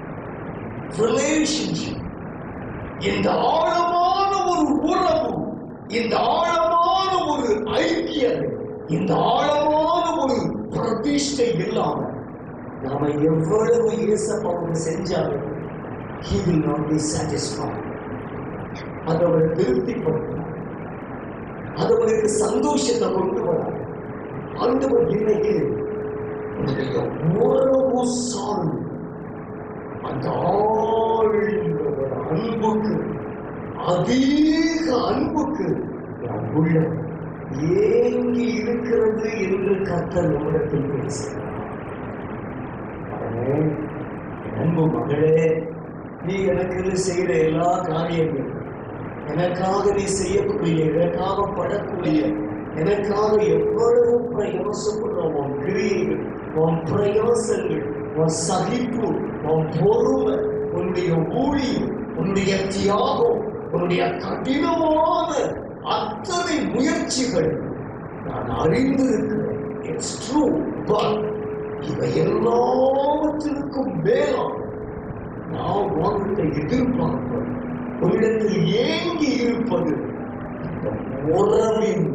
ரிலேஷன்ஷிப் இந்த ஆழமான ஒரு உறவு இந்த ஆழமான ஒரு ஐக்கியம் இந்த ஆழமான ஒரு பிரதிஷ்டை இல்லாம நாம எவ்வளவு இயேசப்பாவுக்கு செஞ்சாலும் he will not be satisfied அது அவரை திருப்திப்படுத்தினார் அது அவருக்கு சந்தோஷத்தை கொண்டு வரார் ஆண்டவர் இன்னைக்கு உன்னுடைய உறவு சார்ந்து அந்த ஆழ்ந்த ஒரு அன்புக்கு அதிக அன்புக்கு என் உள்ளம் ஏங்கி இருக்கிறது என்று கர்த்தர் நம்மிடத்தில் பேசுகிறார் மகனே, அன்பு மகளே நீ எனக்கு செய்கிற எல்லா காரியங்களும் எனக்காக நீ செய்யக்கூடிய எனக்காக படக்கூடிய எனக்காக எவ்வளவு பிரயாசப்படுற உன் கிரியைகள் உன் பிரயாசங்கள் உன் சகிப்பு உன் பொறுமை உன்னுடைய ஊழியம் உன்னுடைய தியாகம் உன்னுடைய கடினமான அத்தனை முயற்சிகள் நான் அறிந்திருக்கிறேன் இட்ஸ் ட்ரூ பட் இவை எல்லாவற்றிற்கும் மேலாக நான் உன்கிட்ட எதிர்பார்ப்பது உன்னிடத்தில் ஏங்கி இருப்பது இந்த உறவின்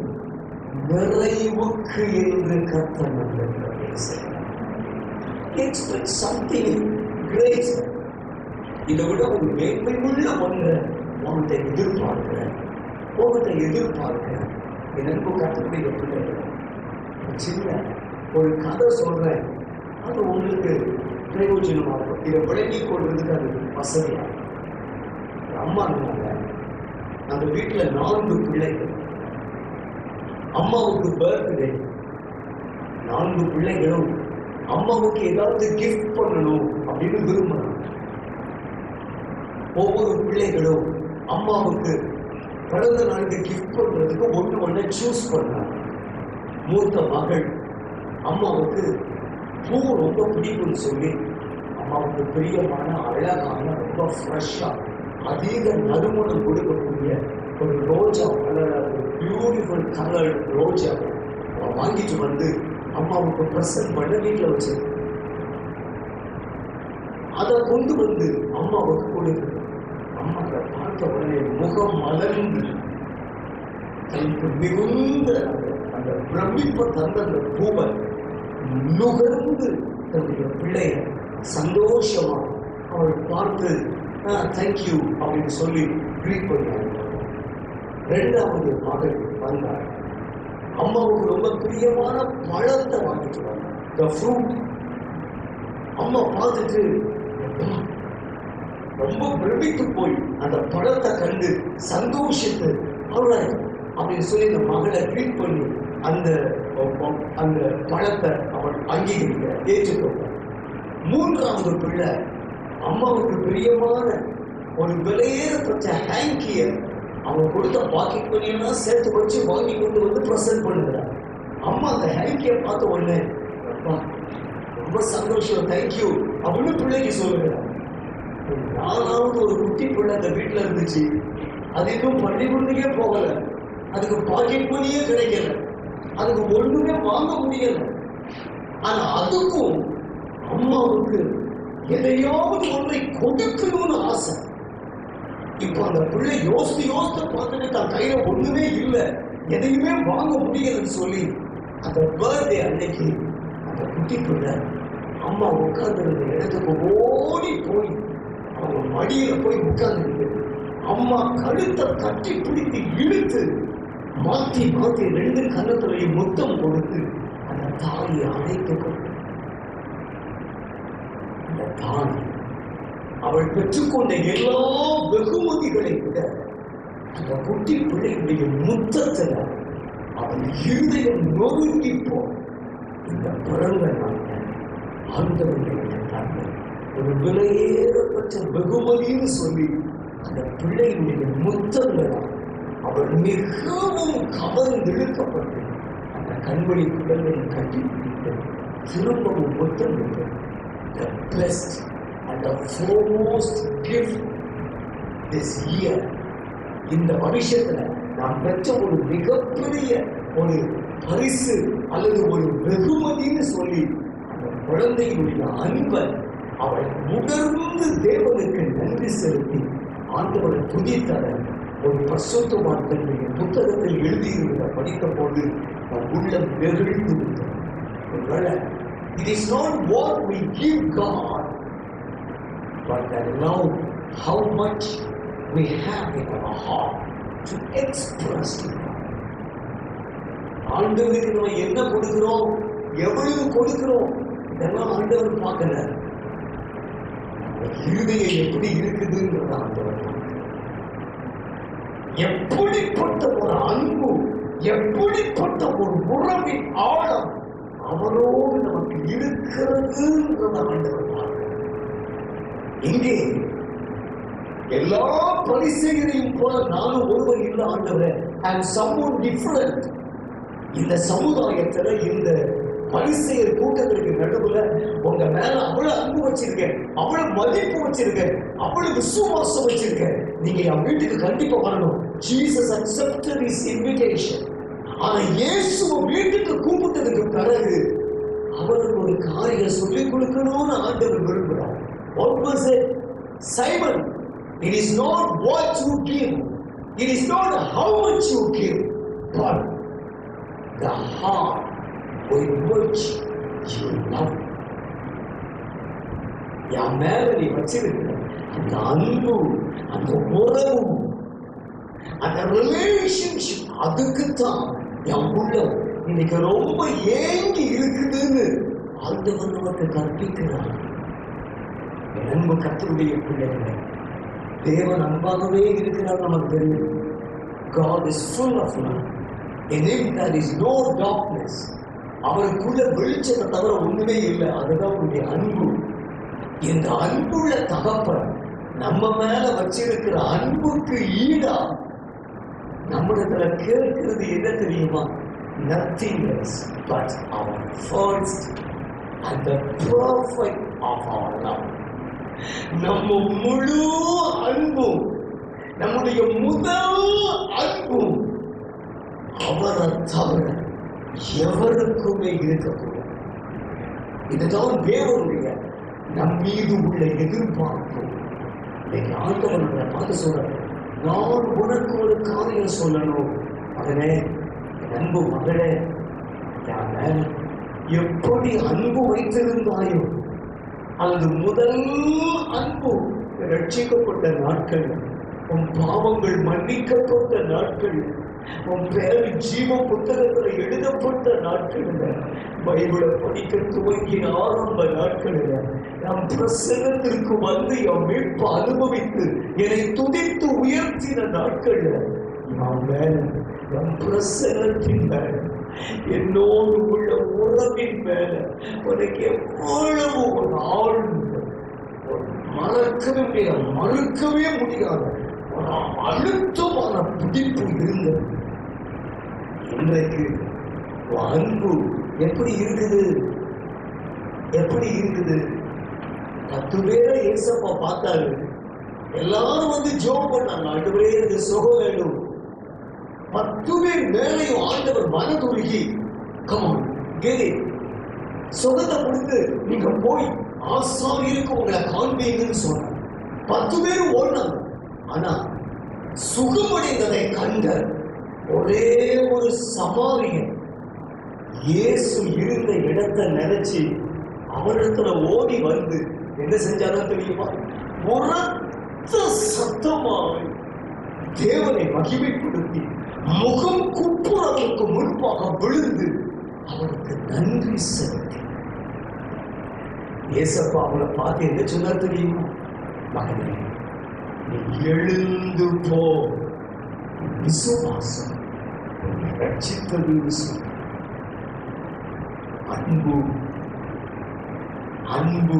நிறைவுக்கு என்று கர்த்தர் நம்மிடத்தில் பேசுகிறார் expect something greater இதை விட ஒரு மேன்மை உள்ள ஒன்றை உன்கிட்ட எதிர்பார்க்கிறேன் உன்கிட்ட எதிர்பார்க்கிறேன் எனக்கு கற்றுக்கூடிய பிள்ளைகள் ஒரு சின்ன ஒரு கதை சொல்றேன் அது உங்களுக்கு பிரயோஜனமா இருக்கும் இதை விளங்கிக் கொள்றதுக்கு அது வசதியா இருக்கும். ஒரு அம்மா இருந்தாங்க அந்த வீட்டுல நான்கு பிள்ளைகள் அம்மாவுக்கு பர்த்டே நான்கு பிள்ளைகளும் அம்மாவுக்கு ஏதாவது கிஃப்ட் பண்ணணும் அப்படின்னு விரும்புறாங்க ஒவ்வொரு பிள்ளைகளும் அம்மாவுக்கு பிறந்த நாளுக்கு கிஃப்ட் பண்றதுக்கு ஒன்று ஒன்று சூஸ் பண்றாங்க மூத்த மகள் அம்மாவுக்கு பூ ரொம்ப பிடிக்கும்னு சொல்லி அம்மாவுக்கு பிரியமான அழகான ரொம்ப ஃப்ரெஷ்ஷா அதீத நறுமணம் கொடுக்கக்கூடிய ஒரு ரோஜா கலர் ஒரு பியூட்டிஃபுல் கலர் ரோஜா அவ வாங்கிட்டு வந்து அம்மாவுக்கு ப்ரெசன்ட் பண்ண வீட்டில் வச்சு அதை கொண்டு வந்து அம்மாவுக்கு கொடுக்கு அம்மா அதை பார்த்த உடனே முகம் மலர்ந்து தனக்கு மிகுந்த அந்த அந்த பிரமிப்பை தந்த அந்த பூவை நுகர்ந்து தன்னுடைய பிள்ளைய சந்தோஷமா அவள் பார்த்து தேங்க்யூ அப்படின்னு சொல்லி ட்ரீட் பண்ணாங்க ரெண்டாவது மகள் வந்தார் அம்மாவுக்கு ரொம்ப பிரியமான பழத்தை வாங்கிட்டு வந்தார் த ஃப்ரூட் அம்மா பார்த்துட்டு "அப்பா, ரொம்ப பிரமித்து போய் அந்த பழத்தை கண்டு சந்தோஷத்தை alright அப்படின்னு சொல்லி அந்த மகளை ட்ரீட் பண்ணி அந்த அந்த பழத்தை அவள் அங்கீகரிக்க ஏற்றுக்கொண்டார் மூன்றாவது பிள்ளை அம்மாவுக்கு பிரியமான ஒரு விலையேறப்பட்ட ஹேங்கிய அவன் கொடுத்த பாக்கெட் மணியெல்லாம் சேர்த்து வச்சு வாங்கி கொண்டு வந்து ப்ரெசென்ட் பண்ணுகிறார் அம்மா அந்த ஹேங்கிய பார்த்த உடனே அப்பா ரொம்ப சந்தோஷம் தேங்க்யூ அப்படின்னு பிள்ளைக்கு சொல்லுகிறார் நாலாவது ஒரு குட்டி பிள்ளை அந்த வீட்டுல இருந்துச்சு அது இன்னும் பள்ளிக்கூடத்துக்கே போகல அதுக்கு பாக்கெட் மணியே கிடைக்கல அதுக்கு ஒண்ணுமே வாங்க முடியல ஆனா அதுக்கும் அம்மாவுக்கு எதையாவது ஒன்றை கொடுக்கணும்னு ஆசை இப்போ அந்த பிள்ளை யோசித்து யோசித்து பார்த்துட்டு தன் கையில ஒண்ணுமே இல்லை எதையுமே வாங்க முடியலன்னு சொல்லி அந்த பர்த்டே அன்னைக்கு அந்த குட்டி பிள்ளை அம்மா உட்கார்ந்து இடத்துக்கு ஓடி போய் அவங்க மடியில போய் உட்கார்ந்து அம்மா கழுத்தை கட்டி பிடித்து இழுத்து மாத்தி மாத்தி ரெண்டு கன்னத்துலையும் முத்தம் கொடுத்து அந்த தாயை அழைத்து கொண்டு அந்த தாய் அவள் பெற்றுக்கொண்ட எல்லா வெகுமதிகளை விட அந்த குட்டி பிள்ளையுடைய முத்தத்துல அவள் இருதயம் நொறுங்கி போ இந்த பிறந்த நாள்ல ஆண்டவர்களுடைய தன்மை ஒரு விலையேறப்பட்ட வெகுமதின்னு சொல்லி அந்த பிள்ளையுடைய முத்தங்களால் அவள் மிகவும் கவர்ந்தெழுக்கப்பட்டு அந்த கண்மணி குடலை கட்டி பிடித்து திரும்பவும் முத்தமிட்டு the blessed and the foremost gift this year இந்த வருஷத்துல நாம் பெற்ற ஒரு மிகப்பெரிய ஒரு பரிசு அல்லது ஒரு வெகுமதின்னு சொல்லி அந்த குழந்தையினுடைய அன்பை அவள் உணர்ந்து தேவனுக்கு நன்றி செலுத்தி ஆண்டவரை துதித்தர ஒரு பரிசுத்த வார்த்தைகளுடைய புத்தகத்தில் எழுதியிருந்த படித்த போது அவன் உள்ளம் வெகுழ்ந்து விட்டது ஒருவேளை it is not what we give God but that love how much we have in our heart to express to God ஆண்டவருக்கு நம்ம என்ன கொடுக்கிறோம் எவ்வளவு கொடுக்கிறோம் இதெல்லாம் ஆண்டவர் பார்க்கல நம்ம இருதயம் எப்படி இருக்குதுங்கிறத ஆண்டவர் பார்க்கிறார். எப்படிப்பட்ட ஒரு அன்பு எப்படிப்பட்ட ஒரு உறவின் ஆழம் அவரோடு நமக்கு இருக்கிறதுங்கிறத ஆண்டவர் பார்க்கிறார். இங்கே எல்லா பரிசெயரையும் போல நானும் ஒருவர் இல்லை ஆண்டவரே அண்ட் சம்மோன் டிஃபரண்ட் இந்த சமுதாயத்துல இந்த பரிசெயர் கூட்டத்திற்கு நடுவுல உங்க மேல அவ்வளவு அன்பு வச்சிருக்கேன் அவ்வளவு மதிப்பு வச்சிருக்கேன் அவ்வளவு விசுவாசம் வச்சிருக்கேன் நீங்க என் வீட்டுக்கு கண்டிப்பா வரணும் ஜீசஸ் அக்செப்டட் இஸ் இன்விடேஷன் ஆனா இயேசுவ வீட்டுக்கு கூப்பிட்டதுக்கு பிறகு அவருக்கு ஒரு காரியம் சொல்லிக் கொடுக்கணும்னு ஆண்டவர் விரும்புகிறார் What was it? Simon, it is not what you give, it is not how much you give, but the heart with which you love. என் மேல நீ வச்சிருக்கிற அந்த அன்பு அந்த உறவு அந்த ரிலேஷன்ஷிப் அதுக்குத்தான் என் உள்ளம் இன்னைக்கு ரொம்ப ஏங்கி இருக்குதுன்னு ஆண்டவர் நமக்கு கற்பிக்கிறார் என் அன்பு கத்தருடைய பிள்ளைகளை தேவன் அன்பாகவே இருக்கிறார் நமக்கு தெரியும் God is full of love. In him there is no darkness. அவருக்குள்ள வெளிச்சத்தை தவிர ஒண்ணுமே இல்லை அதுதான் உங்களுடைய அன்பு இந்த அன்புள்ள தகப்பன் நம்ம மேல வச்சிருக்கிற அன்புக்கு ஈடா நம்மிடத்துல கேட்கிறது என்ன தெரியுமா nothing else but our first and the perfect of our love நம்ம முழு அன்பும் நம்முடைய முதல் அன்பும் அவரை தவிர எவருக்குமே இருக்கக்கூடாது இதுதான் தேவனுடைய நம் மீது உள்ள எதிர்பார்ப்பு இன்னைக்கு ஆண்டவர் நம்மளை பார்த்து சொல்றாரு நான் உனக்கு ஒரு காரியம் சொல்லணும் மகனே என் அன்பு மகளே என் மேல எப்படி அன்பு வைத்திருந்தாயோ அந்த முதல் அன்பு ரட்சிக்கப்பட்ட நாட்கள் உன் பாவங்கள் மன்னிக்கப்பட்ட நாட்கள் உன் பேர் ஜீவ புத்தகத்தில் எழுதப்பட்ட நாட்களில் பைபிளை படிக்க துவங்கிய ஆரம்ப நாட்களில் நம் பிரசன்னத்திற்கு வந்து என் மீட்பு அனுபவித்து என்னை துதித்து உயர்த்தின நாட்களில் நான் மேல நம் பிரசன்னத்தின் மேல என்னோடு உள்ள உறவின் மேல உனக்கு எவ்வளவு ஒரு ஆழ்ந்த ஒரு மறக்கவே முடியாது மறுக்கவே முடியாது ஒரு அழுத்தமான பிடிப்பு இருந்தது இன்றைக்கு உன் அன்பு எப்படி இருக்குது எப்படி இருக்குது பத்து பேரை ஏசப்பா பார்த்தாரு எல்லாரும் வந்து ஜோம் பண்ணாங்க ஆண்டவரே எனக்கு சுகம் வேணும் பத்து பேர் மேலையும் ஆண்டவர் மனதுருகி கமான் கேலி சுகத்தை கொடுத்து நீங்க போய் ஆசாரியருக்கு உங்களை காண்பீங்கன்னு சொன்னார் பத்து பேரும் ஓடினாங்க ஆனா சுகமடைந்ததை கண்ட ஒரே ஒரு சமாரியன் இயேசு இருந்த இடத்தை நினைச்சு அவரிடத்துல ஓடி வந்து என்ன செஞ்சாலும் தெரியுமா உரத்த சத்தமாக தேவனை மகிமைப்படுத்தி முகம் குப்புறவுக்கு முன்பாக விழுந்து அவருக்கு நன்றி செலுத்தி ஏசப்பா அவளை பார்த்து என்ன சொன்னார் தெரியுமா மகனே நீ எழுந்து போ விசுவாசம் உன்னை ரட்சித்ததுன்னு சொன்னார் அன்பு அன்பு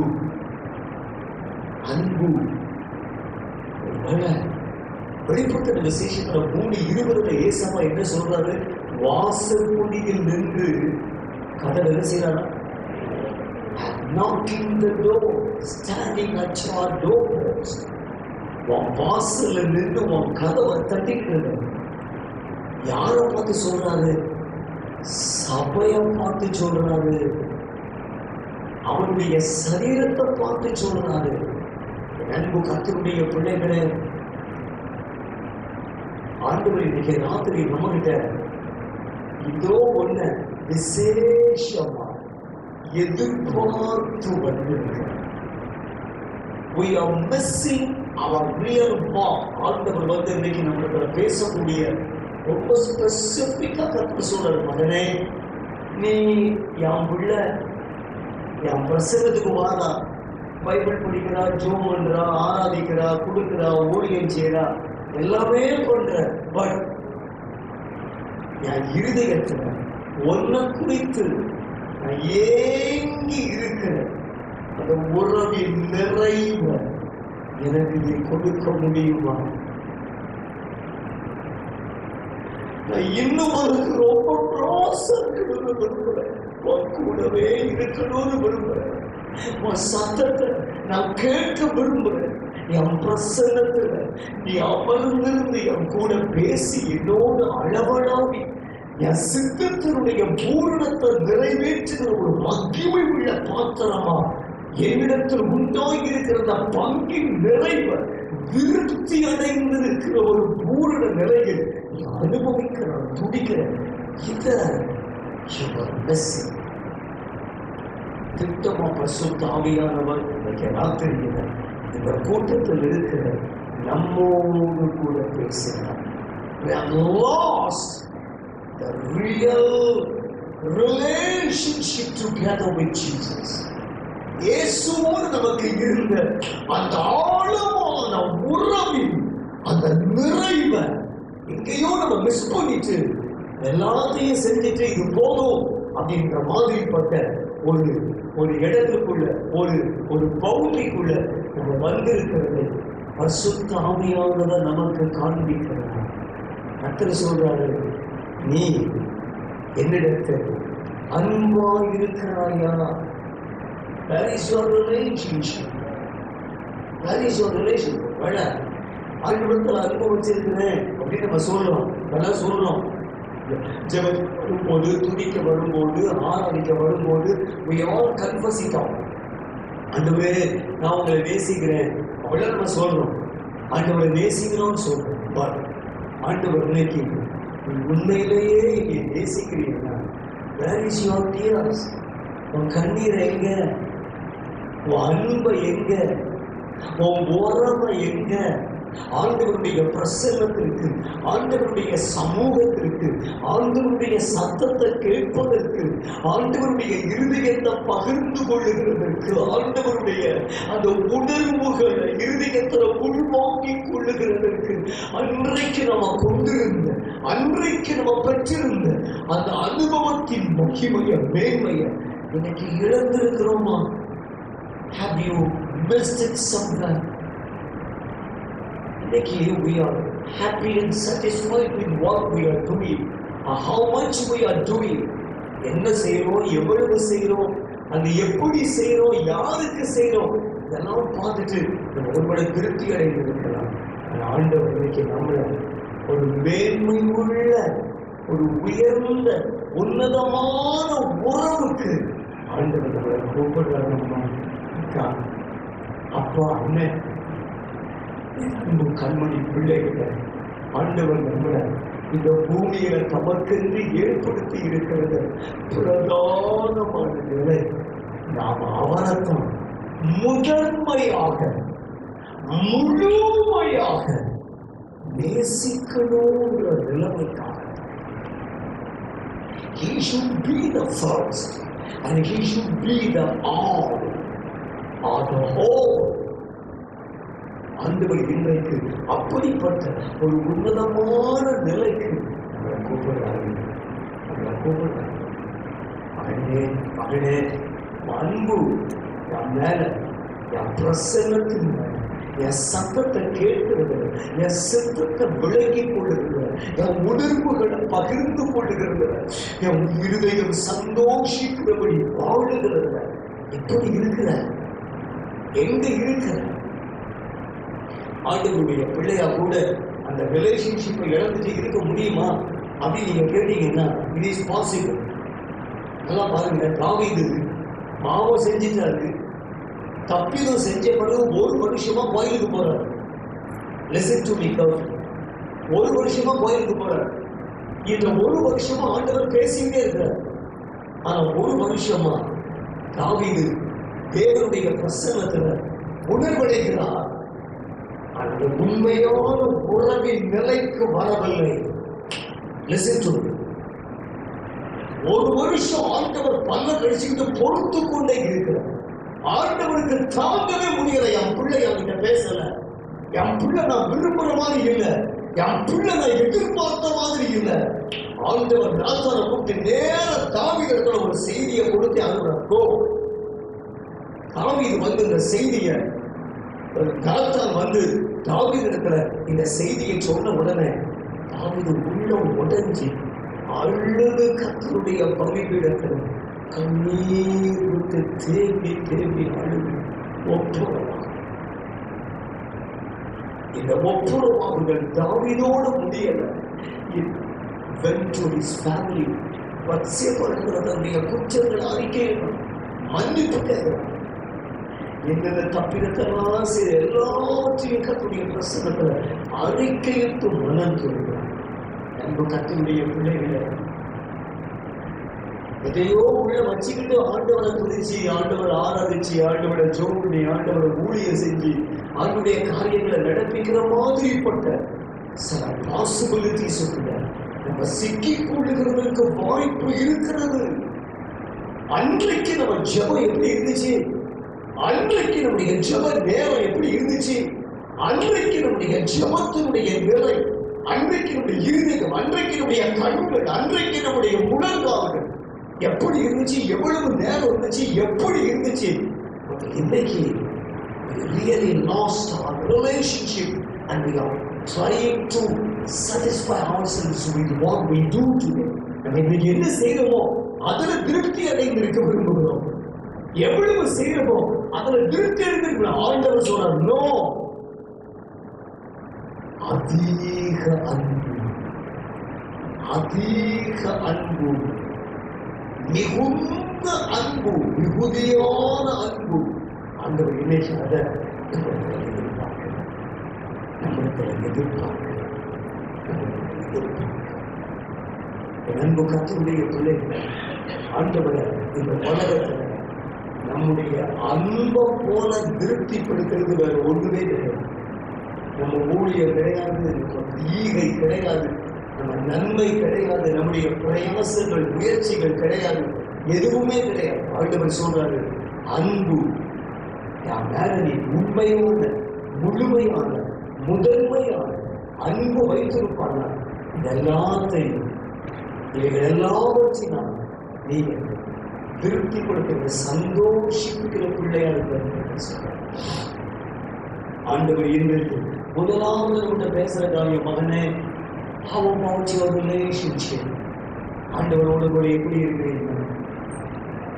அன்பு ஒருவேளை வெளிப்பட்ட விசேஷத்துல மூணு இருபதுல ஏசமா என்ன சொல்றாரு வாசல் குடியில் நின்று கதவை என்ன செய்யறாரா knocking the door standing at your doorpost உன் வாசல்ல நின்று உன் கதவை தட்டிக்கிறது யாரை பார்த்து சொல்றாரு சபையை பார்த்து சொல்றாரு அவனுடைய சரீரத்தை பார்த்து சொல்றாரு என் அன்பு கத்தருடைய பிள்ளைகளே ஆண்டவர் இன்னைக்கு ராத்திரி நம்மகிட்ட இதோ ஒண்ணு விசேஷமா எதிர்பார்த்து வந்திருக்கிறார் we are missing our real mark ஆண்டவர் வந்து இன்னைக்கு நம்மளுக்கு பேசக்கூடிய ரொம்ப ஸ்பெசிபிக்கா கத்து சொல்றாரு மகனே நீ என் பிள்ளை என் பிரசங்கத்துக்கு வாரா பைபிள் படிக்கிறா ஜோம் பண்றா ஆராதிக்கிறா கொடுக்கிறா ஊழியம் செய்யறா எல்லாமே பண்ற பட் என் இருதயத்துல ஒன்ன குறித்து நான் ஏங்கி இருக்கிறேன் அந்த உறவின் நிறைவ எனக்கு நீ கொடுக்க முடியுமா நான் இன்னும் அதுக்கு ரொம்ப க்ளோஸ் இருக்கணும்னு விரும்புறேன் உன் கூடவே இருக்கணும்னு விரும்புறேன் உன் சத்தத்தை நான் கேட்க விரும்புறேன் என் பிரசன்னத்துல நீ அமர்ந்திருந்து என் கூட பேசி என்னோடு அளவலாவி என் சித்தத்தினுடைய பூரணத்தை நிறைவேற்றுகிற ஒரு மகிமை உள்ள பாத்திரமா என்னிடத்தில் உண்டாகி இருக்கிற அந்த பங்கின் நிறைவு விருத்தி அடைந்திருக்கிற ஒரு பூரண நிலையை நீ அனுபவிக்கிற துடிக்கிற இத மிஸ்ஸிங் திட்டமா பசுத்த ஆவியானவர் இன்னைக்கு ராத்திரியில இந்த கூட்டத்தில் இருக்கிற நம்மோடு கூட பேசுகிறார் We have lost the real relationship together with Jesus. இயேசுவோடு நமக்கு இருந்த அந்த ஆழமான உறவின் அந்த நிறைவை எங்கேயோ நம்ம மிஸ் பண்ணிட்டு எல்லாத்தையும் செஞ்சுட்டு இது போதும் அப்படின்ற மாதிரிப்பட்ட ஒரு ஒரு இடத்துக்குள்ள ஒரு ஒரு பவுண்டரிக்குள்ள நம்ம வந்திருக்கிறது பரிசுத்த ஆவியானவர் நமக்கு காண்பிக்கிறார் கர்த்தர் சொல்றாரு நீ என்னிடத்தில் அன்பா இருக்கிறாயா That is your relationship. That is your relationship. வேண ஆண்டவரத்தில் அன்பு வச்சிருக்கிறேன் அப்படின்னு நம்ம சொல்றோம் நல்லா சொல்றோம் ஜெபம் வரும்போது துதிக்க வரும்போது ஆராதிக்க வரும்போது we all confess it out. ஆண்டவரே நான் உங்களை நேசிக்கிறேன் அவ்வளோ நம்ம சொல்றோம் ஆண்டவரை நேசிக்கிறோம்னு சொல்றோம் பட் ஆண்டவர் இன்னைக்கு நீ உண்மையிலேயே என்னை நேசிக்கிறீங்களா வேர் இஸ் யுவர் டியர்ஸ் உன் கண்ணீர் எங்க உன் அன்பை எங்க உன் உறவை எங்க ஆண்டவருடைய பிரசன்னத்திற்கு ஆண்டவருடைய சமூகத்திற்கு ஆண்டவருடைய சத்தத்தை கேட்பதற்கு ஆண்டவருடைய இருதயத்தை பகிர்ந்து கொள்ளுகிறதற்கு ஆண்டவருடைய அந்த உணர்வுகளை இருதயத்துல உள்வாங்கிக் கொள்ளுகிறதற்கு அன்றைக்கு நம்ம கொண்டிருந்த அன்றைக்கு நம்ம பெற்றிருந்த அந்த அனுபவத்தின் மகிமைய மேன்மைய இன்னைக்கு இழந்திருக்கிறோமா Have you missed it somewhere? இன்னைக்கு we are happy and satisfied with what we are doing or how much we are doing என்ன செய்யறோம் எவ்வளவு செய்யறோம் அங்க எப்படி செய்யறோம் யாருக்கு செய்யறோம் இதெல்லாம் பார்த்துட்டு நம்ம ஒருபட திருப்தி அடைந்து இருக்கலாம் ஆனா ஆண்டவர் இன்னைக்கு நம்மள ஒரு மேன்மை உள்ள ஒரு உயர்ந்த உன்னதமான உறவுக்கு ஆண்டவர் நம்மளை கூப்பிடுறாரு நம்ம அக்கா, அப்பா அண்ணன் அன்பு கண்மணி பிள்ளைகளை ஆண்டவர் நம்மளை இந்த பூமியில தமக்கென்று ஏற்படுத்தி இருக்கிறது பிரதானமான நிலை நாம் அவரைத்தான் முதன்மையாக முழுமையாக நேசிக்கணுங்கிற நிலைமைக்காக He should be the first and he should be the all or the whole ஆண்டவர் இன்றைக்கு அப்படிப்பட்ட ஒரு உன்னதமான நிலைக்கு நம்மளை கூப்பிடுறாரு நம்மளை கூப்பிடுறாரு மகனே மகனே அன்பு என் மேல என் பிரசன்னத்தின் மேல என் சத்தத்தை கேட்கிறது என் சித்தத்தை விளங்கிக் கொள்ளுகிறது என் உணர்வுகளை பகிர்ந்து கொள்ளுகிறது என் இருதயம் சந்தோஷிக்கிறபடி வாழுகிறது எப்படி இருக்கிற எங்க இருக்கிற ஆண்டவருடைய பிள்ளையா கூட அந்த ரிலேஷன்ஷிப்பை இழந்துட்டு இருக்க முடியுமா அப்படின்னு நீங்க கேட்டீங்கன்னா இட் இஸ் பாசிபிள் நல்லா பாருங்க தாவீது பாவம் செஞ்சிட்டாரு தப்பிதம் செஞ்ச பிறகு ஒரு வருஷமா கோயிலுக்கு போறாரு லெசன் டு மீ ஒரு வருஷமா கோயிலுக்கு போறாரு இந்த ஒரு வருஷமா ஆண்டவர் பேசிக்கிட்டே இருக்கிறார் ஆனா ஒரு வருஷமா தாவீது தேவனுடைய பிரசன்னத்துல உணர்வடைகிறார் அந்த உண்மையான உறவின் நிலைக்கு வரவில்லை Listen to me. ஒரு வருஷம் ஆண்டவர் பல்ல கழிச்சுக்கிட்டு பொறுத்து கொண்டே இருக்கிறார் ஆண்டவருக்கு தாங்கவே முடியல என் பிள்ளை என்கிட்ட பேசல என் பிள்ளை நான் விரும்புற மாதிரி இல்ல என் பிள்ளை நான் எதிர்பார்த்த மாதிரி இல்ல ஆண்டவர் நாத்தான கூப்பிட்டு நேர தாவிதத்துல ஒரு செய்தியை கொடுத்து அனுப்புறப்போ தாவீது வந்து இந்த செய்தியை கலத்தான் வந்து தாவீது இருக்கிற இந்த செய்தியை சொன்ன உடனே தாவீது உள்ளம் உடைஞ்சு அழுது கத்தருடைய பலிபீடத்தில் கண்ணீர் விட்டு தேம்பி தேம்பி அழுது ஒப்புரவாக இந்த ஒப்புரவாகுகள் தாவீதோடு முடியல It went to his family வசியப்படுகிற தன்னுடைய குற்றங்கள் அறிக்கையிடும் மன்னிப்பு கேட்கிறார் என்னென்ன தப்பிடத்தெல்லாம் செய்த எல்லாவற்றையும் கத்துடைய பிரசனத்துல அறிக்கையிட்டு மனம் சொல்கிறார் அன்பு கத்துடைய பிள்ளைகளை எதையோ உள்ள வச்சுக்கிட்டு ஆண்டவரை துதிச்சு ஆண்டவரை ஆராதிச்சு ஆண்டவரை ஜோம் பண்ணி ஆண்டவரை ஊழியம் செஞ்சு ஆண்டுடைய காரியங்களை நடப்பிக்கிற மாதிரிப்பட்ட சில பாசிபிலிட்டிஸ் கூட நம்ம சிக்கிக் கொள்ளுகிறதற்கு வாய்ப்பு இருக்கிறது அன்றைக்கு நம்ம ஜெபம் எப்படி இருந்துச்சு அன்றைக்கு நம்முடைய ஜெப நேரம் எப்படி இருந்துச்சு அன்றைக்கு நம்முடைய ஜெபத்தினுடைய நிலை அன்றைக்கு நம்முடைய இருதயம் அன்றைக்கு நம்முடைய கண்கள் அன்றைக்கு நம்முடைய முழங்கால்கள் எப்படி இருந்துச்சு எவ்வளவு நேரம் இருந்துச்சு எப்படி இருந்துச்சு But இன்னைக்கு we really lost our relationship and we are trying to satisfy ourselves with what we do today நம்ம இன்னைக்கு என்ன செய்யறோமோ அதுல திருப்தி அடைந்து இருக்க விரும்புகிறோம் எவ்வளவு செய்யறோமோ அதுல திருப்தி அடைந்திருக்கிறோம் ஆண்டவர் சொல்றார் நோ அதிக அன்பு அதிக அன்பு மிகுந்த அன்பு மிகுதியான அன்பு ஆண்டவர் இன்னைக்கு அதை நம்மிடத்தில் எதிர்பார்க்கிறார் நம்மிடத்தில் எதிர்பார்க்கிறார் நம்மிடத்தில் எதிர்பார்க்கிறார் என் அன்பு கத்தருடைய பிள்ளைகள் ஆண்டவரை இந்த உலகத்துல நம்முடைய அன்பை போல திருப்திப்படுத்துறது வேற ஒண்ணுமே கிடையாது நம்ம ஊழியர் கிடையாது நம்ம ஈகை கிடையாது நம்ம நன்மை கிடையாது நம்முடைய பிரயாசங்கள் முயற்சிகள் கிடையாது எதுவுமே கிடையாது ஆண்டவர் சொல்றாரு அன்பு என் மேல நீ உண்மையான முழுமையான முதன்மையான அன்பு வைத்திருப்பாங்க இது எல்லாத்தையும் இவைகள் எல்லாவற்றையும் நீங்க திருப்தி கொடுக்கிற சந்தோஷிக்கிற பிள்ளையா இருக்கிற ஆண்டவர் இன்றைக்கு முதலாவது நம்மகிட்ட பேசுற காரியம் மகனே how about your relationship ஆண்டவரோடு கூட எப்படி இருக்கிறீங்க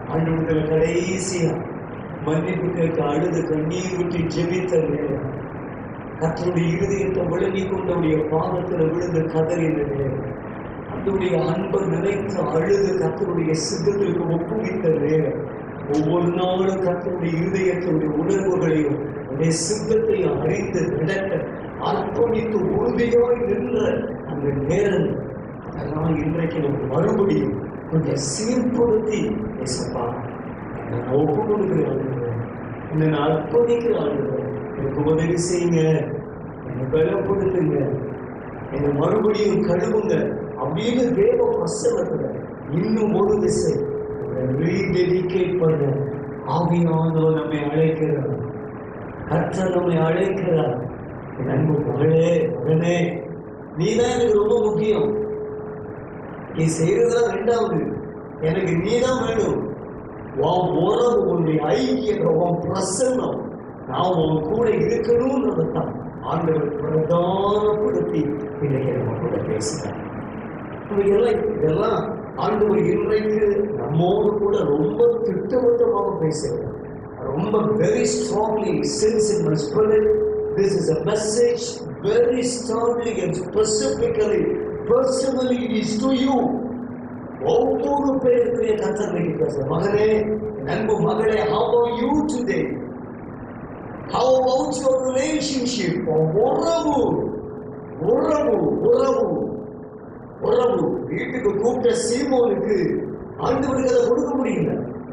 ஆண்டவர்கள் கடைசியா மன்னிப்பு கேட்க அழுது கண்ணீர் விட்டு ஜெபித்த நேரம் கத்தருடைய இருதயத்தை விளங்கி கொண்டவுடைய பாதத்தில் விழுந்து கதறின நேரம் அன்றுடைய அன்பை நினைத்து அழுது கத்தருடைய சித்தத்திற்கு ஒப்புவித்த நேரம் ஒவ்வொரு நாளும் கத்தருடைய இருதயத்தினுடைய உணர்வுகளையும் உடைய சித்தத்தையும் அறிந்து நடக்க அர்ப்பணித்து உறுதியாய் நின்ற அந்த நேரம் அதெல்லாம் இன்றைக்கு நம்ம மறுபடியும் கொஞ்சம் சீர்படுத்தி பேசப்பா நான் ஒப்பு கொடுக்கிறேன் என்னை நான் அர்ப்பணிக்கிறேன் ஆண்டவரே. எனக்கு உதவி செய்யுங்க என்னை பலப்படுத்துங்க என்னை மறுபடியும் கழுவுங்க அப்படின்னு தேவ பிரசவத்துல இன்னும் ஒரு திசை ரீடெடிகேட் பண்ண ஆவியானவர் நம்மை அழைக்கிறார் கர்த்தர் நம்மை அழைக்கிறார் என் அன்பு மகளே மகனே நீதான் எனக்கு ரொம்ப முக்கியம் நீ செய்யறதுதான் ரெண்டாவது எனக்கு நீதான் வேணும் உன் உறவு உன்னுடைய ஐக்கியம் உன் பிரசன்னம் நான் உன் கூட இருக்கணும்ன்றது தான் ஆண்டவர் பிரதானப்படுத்தி இன்னைக்கு நம்ம கூட பேசுறார் இதெல்லாம் இதெல்லாம் ஆண்டவர் இன்றைக்கு நம்மோடு கூட ரொம்ப திட்டவட்டமாக பேசுகிறார் ரொம்ப very strongly sense in my spirit this is a message very strongly and specifically personally it is to you ஒவ்வொரு பேருக்குரிய கத்தர் இன்னைக்கு பேசுற மகனே என் அன்பு மகளே how are you today how about your relationship உறவு உறவு உறவு உறவு வீட்டுக்கு கூப்பிட்ட சீமோனுக்கு ஆண்டவருக்கு அதை கொடுக்க முடியல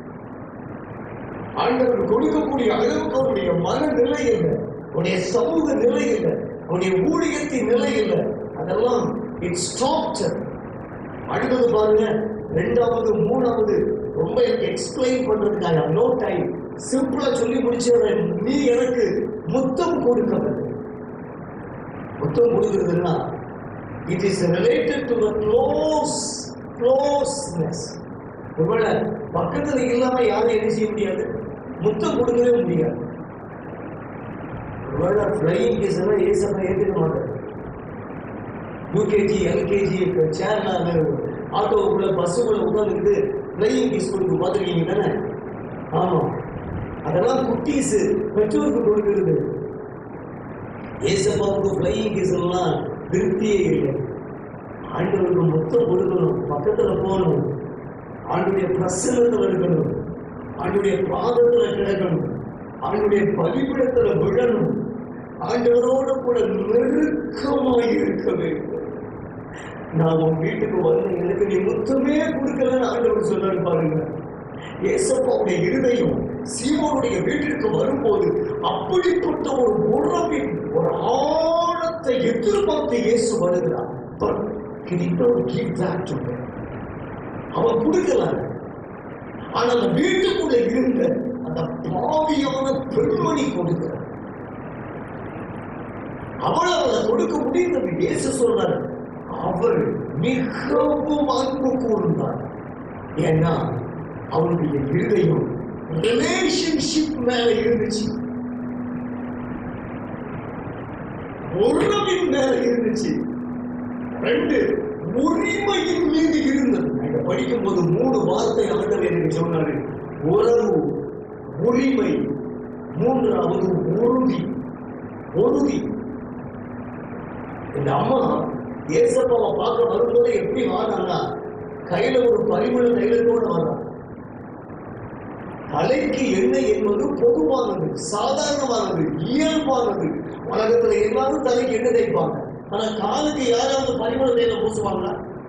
ஆண்டவர் கொடுக்கக்கூடிய அளவுக்கு அவருடைய மனநிலை இல்லை அவருடைய சமூக நிலை இல்லை அவருடைய ஊழியத்தின் நிலை இல்லை அதெல்லாம் இட் ஸ்டாப்ட் அடுத்தது பாருங்க ரெண்டாவது மூணாவது ரொம்ப எக்ஸ்பிளைன் பண்றதுக்காக நோ டைம் சிம்பிளா சொல்லி முடிச்சிடுறேன் நீ எனக்கு முத்தம் கொடுக்கப்பட்ட முத்தம் கொடுக்கிறதுனா it is related to the close closeness ஒருவேளை பக்கத்துல இல்லாம யாரும் என்ன செய்ய முடியாது முத்தம் கொடுக்கவே முடியாது ஒருவேளை ஃப்ளையிங் கேஸ் எல்லாம் ஏசப்பா ஏற்றுக்க மாட்டார் யூகேஜி எல்கேஜி சேர்ல ஆட்டோவுக்குள்ள பஸ்ஸுக்குள்ள உட்காந்துக்கிட்டு ஃப்ளையிங் கிஸ் கொடுத்து பார்த்துருக்கீங்க தானே ஆமாம் அதெல்லாம் குட்டீஸ் பெற்றோருக்கு கொடுக்கிறது ஏசப்பாவுக்கு ஃப்ளையிங் கிஸ் எல்லாம் திருப்தியே இல்லை ஆண்டவருக்கு மொத்தம் கொடுக்கணும் பக்கத்துல போகணும் ஆண்டுடைய பிரசனத்தில் இருக்கணும் ஆண்டுடைய பாதத்துல கிடக்கணும் ஆண்டுடைய பலிபிடத்துல விழணும் ஆண்டவரோடு கூட நெருக்கமாய் இருக்க வேண்டும் நான் உன் வீட்டுக்கு வந்தேன் எனக்கு நீ முத்தமே கொடுக்கலன்னு ஆண்டவர் சொன்னாரு பாருங்க ஏசப்பாவுடைய இருதயம் சீமோனுடைய வீட்டிற்கு வரும்போது அப்படிப்பட்ட ஒரு உறவின் ஒரு ஆழத்தை எதிர்பார்த்து இயேசு வருகிறார் But he did not give that to them. அவன் கொடுக்கல ஆனா அந்த வீட்டுக்குள்ள இருந்த அந்த பாவியான பெண்மணி கொடுக்கிறார் அவள் அவளை கொடுக்க முடிந்தது இயேசு சொல்றார் அவள் மிகவும் அன்பு கூர்ந்தார் ஏன்னா அவளுடைய இருதயம் ரிலேஷன்ஷிப் மேல இருந்துச்சு உறவின் மேல இருந்துச்சு ரெண்டு உரிமையின் மீது இருந்தது நாங்க படிக்கும் போது மூணு வார்த்தை ஆண்டவர் எனக்கு சொன்னாரு உறவு உரிமை மூன்றாவது உறுதி உறுதி இந்த அம்மா ஏசப்பாவை பார்க்க வரும்போது எப்படி வாராங்கன்னா கையில ஒரு பரிமள தைலத்தோட வர்றான் தலைக்கு எண்ணெய் என்பது பொதுவானது சாதாரணமானது இயல்பானது உலகத்துல எல்லாரும் தலைக்கு எண்ணெய் தேய்ப்பாங்க ஆனா காலுக்கு யாராவது பரிமள தைலம் பூசுவாங்களா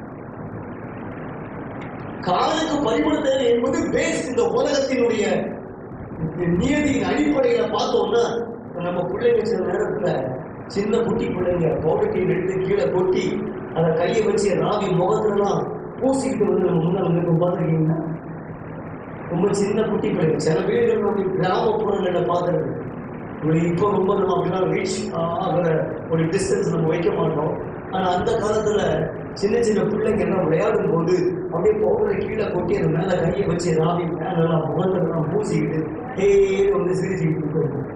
காலுக்கு பரிமள தைலம் என்பது பேஸ் இந்த உலகத்தினுடைய நியதியின் அடிப்படையில பார்த்தோம்னா நம்ம பிள்ளைங்க சில நேரத்துல சின்ன குட்டி பிள்ளைங்க பவுடர் எடுத்து கீழே கொட்டி அதை கையை வச்சு ராவி முகத்துலலாம் பூசிக்கிட்டு வந்து நம்ம முன்னாள் வந்து பார்த்துருக்கீங்கன்னா ரொம்ப சின்ன குட்டி பிள்ளைங்க சில வீடுகள் நம்ம கிராமப்புறங்களில் பார்த்துருக்கு இப்படி இப்போ ரொம்ப நம்ம அப்படிலாம் ரீச் ஆகிற ஒரு டிஸ்டன்ஸ் நம்ம வைக்க மாட்டோம் ஆனால் அந்த காலத்தில் சின்ன சின்ன பிள்ளைங்க எல்லாம் விளையாடும் போது அப்படியே பவுடரை கீழே கொட்டி அந்த மேலே கையை வச்சு ராவி மேலெல்லாம் முகத்தெல்லாம் பூசிக்கிட்டு ஏ வந்து சிரிச்சுக்கிட்டு போயிருக்கோம்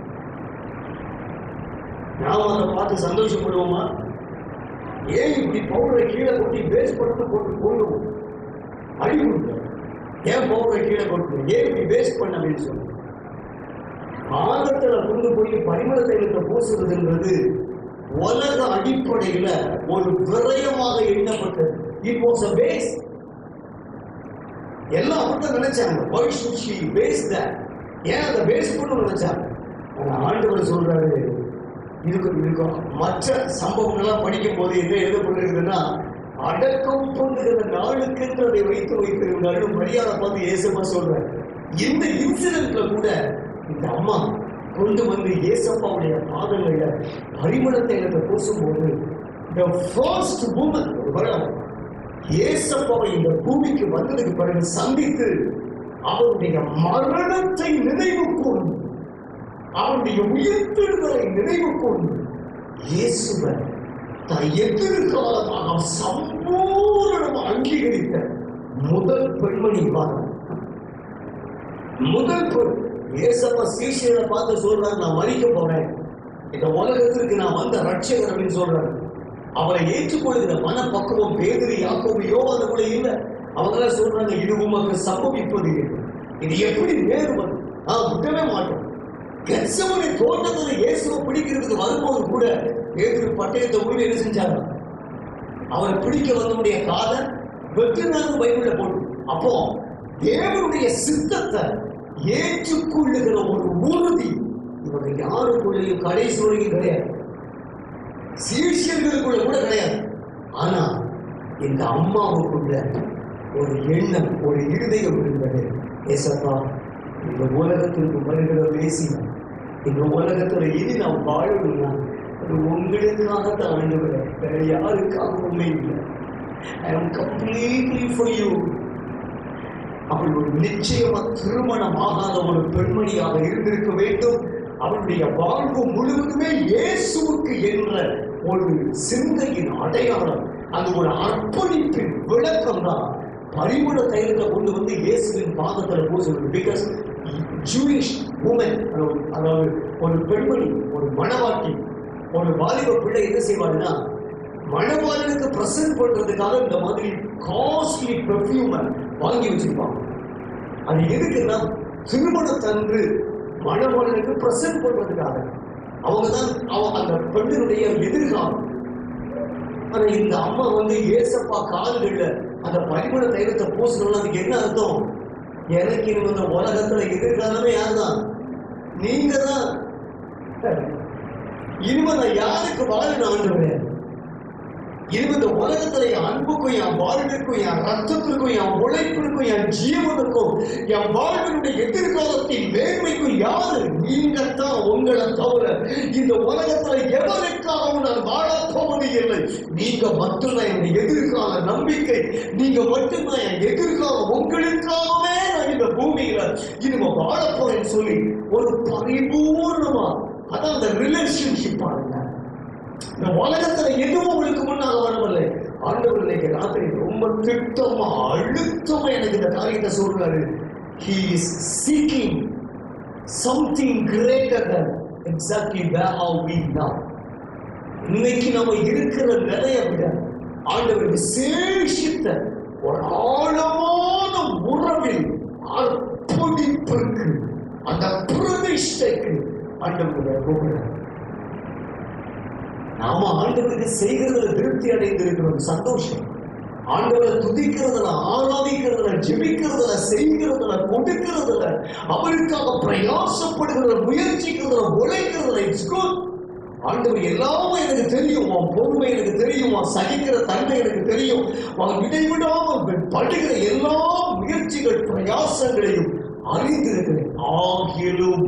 நாம அதை பார்த்து சந்தோஷப்படுவோமா ஏன் இப்படி பவுடரை கீழே கொட்டி வேஸ்ட் பண்ணி போட்டு போடுவோம் அடி கொடுப்போம் ஏன் போகிற கீழே கொண்டு ஏன் இப்படி வேஸ்ட் பண்ண அப்படின்னு சொல்லி ஆகத்துல கொண்டு போய் பரிமள தைலத்தை பூசுறதுன்றது உலக அடிப்படையில ஒரு விரயமாக எண்ணப்பட்டது இட் வாஸ் அ வேஸ்ட் எல்லாம் அப்படிதான் நினைச்சாங்க why should she waste that ஏன் அதை வேஸ்ட் பண்ண நினைச்சாங்க ஆனா ஆண்டவர் சொல்றாரு இதுக்கு இதுக்கு மற்ற சம்பவங்கள்லாம் படிக்கும் போது என்ன எழுதப்பட்டிருக்குதுன்னா அடக்கம் பண்ணுகிற நாளுக்கென்று அதை வைத்து வைத்திருந்தாலும் மரியாதை பார்த்து ஏசப்பா சொல்றாரு இந்த இன்சிடென்ட்ல கூட இந்த அம்மா கொண்டு வந்து ஏசப்பாவுடைய பாதங்கள்ல பரிமள தைலத்தை பூசும்போது the first woman ஒரு வரம் ஏசப்பாவை இந்த பூமிக்கு வந்ததுக்கு பிறகு சந்தித்து அவருடைய மரணத்தை நினைவு கூர்ந்து அவருடைய உயிர்த்தெழுதலை நினைவு கூர்ந்து இயேசுவை தன் எதிர்காலமாக சம்பூரணமாக அங்கீகரித்த முதல் பெண்மணி பாருங்க முதல் பெண் ஏசப்பா சீஷரை பார்த்து சொல்றாரு நான் மறிக்க போறேன் இந்த உலகத்திற்கு நான் வந்த ரட்சகர் அப்படின்னு சொல்றாரு அவரை ஏற்றுக்கொள்கிற மனப்பக்குவம் பேதிரி யாக்கோபு யோவான கூட இல்ல அவங்க எல்லாம் சொல்றாங்க இது உமக்கு சம்பவிப்பது இல்லை. இது எப்படி நேர்வது நான் விடவே மாட்டோம் கெட்சமனை தோட்டத்துல இயேசுவை பிடிக்கிறதுக்கு வரும்போது கூட பேதுரு பட்டயத்தை உள்ள என்ன செஞ்சாங்க அவரை பிடிக்க வந்தவனுடைய காதை வெற்றினாங்க பைபிள்ல போட்டு அப்போ தேவனுடைய சித்தத்தை ஏற்றுக்கொள்ளுகிற ஒரு உறுதி இவங்க யாருக்குள்ளேயும் கடைசி வரைக்கும் கிடையாது சீஷர்களுக்குள்ள கூட கிடையாது ஆனா இந்த அம்மாவுக்குள்ள ஒரு எண்ணம் ஒரு இருதயம் இருந்தது ஏசப்பா இந்த உலகத்திற்கு வருகிற பேசி இந்த உலகத்துல இனி நாம் வாழணும்னா அது உங்களுக்காக ஆண்டவர் வேற யாருக்காகவுமே இல்லை ஐ ஆம் கம்ப்ளீட்லி ஃபார் யூ அவள் ஒரு நிச்சயமா திருமணம் ஆகாத ஒரு பெண்மணியாக இருந்திருக்க வேண்டும் அவளுடைய வாழ்வு முழுவதுமே இயேசுவுக்கு என்ற ஒரு சிந்தையின் அடையாளம் அது ஒரு அர்ப்பணிப்பின் விளக்கம் தான் பரிமள தைலத்தை கொண்டு வந்து இயேசுவின் பாதத்துல பூசுவது பிகாஸ் ஜூயிஷ் உமன் அதாவது ஒரு பெண்மணி ஒரு மணவாட்டி ஒரு வாலிப பிள்ளை என்ன செய்வாருன்னா மணவாளனுக்கு பிரசன்ட் பண்றதுக்காக இந்த மாதிரி காஸ்ட்லி பெர்ஃபியூமை வாங்கி வச்சிருப்பாங்க அது எதுக்குன்னா திருமணத்தன்று மணவாளனுக்கு பிரசன்ட் பண்றதுக்காக அவங்க தான் அவ- அந்த பெண்ணினுடைய எதிர்காலம் ஆனா இந்த அம்மா வந்து ஏசப்பா கால்கள்ல அந்த பரிமள தைலத்தை பூசணும்னா அதுக்கு என்ன அர்த்தம் எனக்கு இனி இந்த உலகத்துல எதிர்காலமே யாருதான் நீங்க தான் இனிமே நான் யாருக்கு வாழணும் ஆண்டவரே இனிமே இந்த உலகத்துல என் அன்புக்கும் என் வாழ்விற்கும் என் ரத்தத்திற்கும் என் உழைப்பிற்கும் என் ஜீவனுக்கும் என் வாழ்வினுடைய எதிர்காலத்தின் மேன்மைக்கும் யாரு நீங்க தான் உங்களை தவிர இந்த உலகத்துல எவருக்காகவும் நான் வாழப் போவது இல்லை நீங்க மட்டும்தான் என் எதிர்கால நம்பிக்கை நீங்க மட்டும்தான் என் எதிர்காலம் உங்களுக்காகவே நான் இந்த பூமியில இனிமே வாழப் போறேன்னு சொல்லி ஒரு பரிபூர்ணமா அதான் அந்த ரிலேஷன்ஷிப் பாருங்க இந்த உலகத்துல எதுவும் உங்களுக்கு முன்னாக வரவில்லை ஆண்டவர் இன்னைக்கு ராத்திரி ரொம்ப திட்டமா அழுத்தமா எனக்கு இந்த காரியத்தை சொல்றாரு he is seeking something greater than exactly where are we now இன்னைக்கு நம்ம இருக்கிற நிலையை விட ஆண்டவர் விசேஷித்த ஒரு ஆழமான உறவில் அர்ப்பணிப்பிற்கு அந்த பிரதிஷ்டைக்கு ஆண்டவர் கூப்பிடுறார் நாம ஆண்டவருக்கு செய்கிறதுல திருப்தி அடைந்திருக்கிறோம் சந்தோஷம் ஆண்டவரை துதிக்கிறதுல ஆராதிக்கிறதுல ஜெபிக்கிறதுல செய்கிறதுல கொடுக்கிறதுல அவருக்காக பிரயாசப்படுகிறதுல முயற்சிக்கிறதுல உழைக்கிறதுல இட்ஸ் குட் ஆண்டவர் எல்லாமே எனக்கு தெரியும் உன் பொறுமை எனக்கு தெரியும் உன் சகிக்கிற தன்மை எனக்கு தெரியும் அவன் இடைவிடாமல் படுகிற எல்லா முயற்சிகள் பிரயாசங்களையும் அறிந்திருக்கிறேன் ஆகிலும்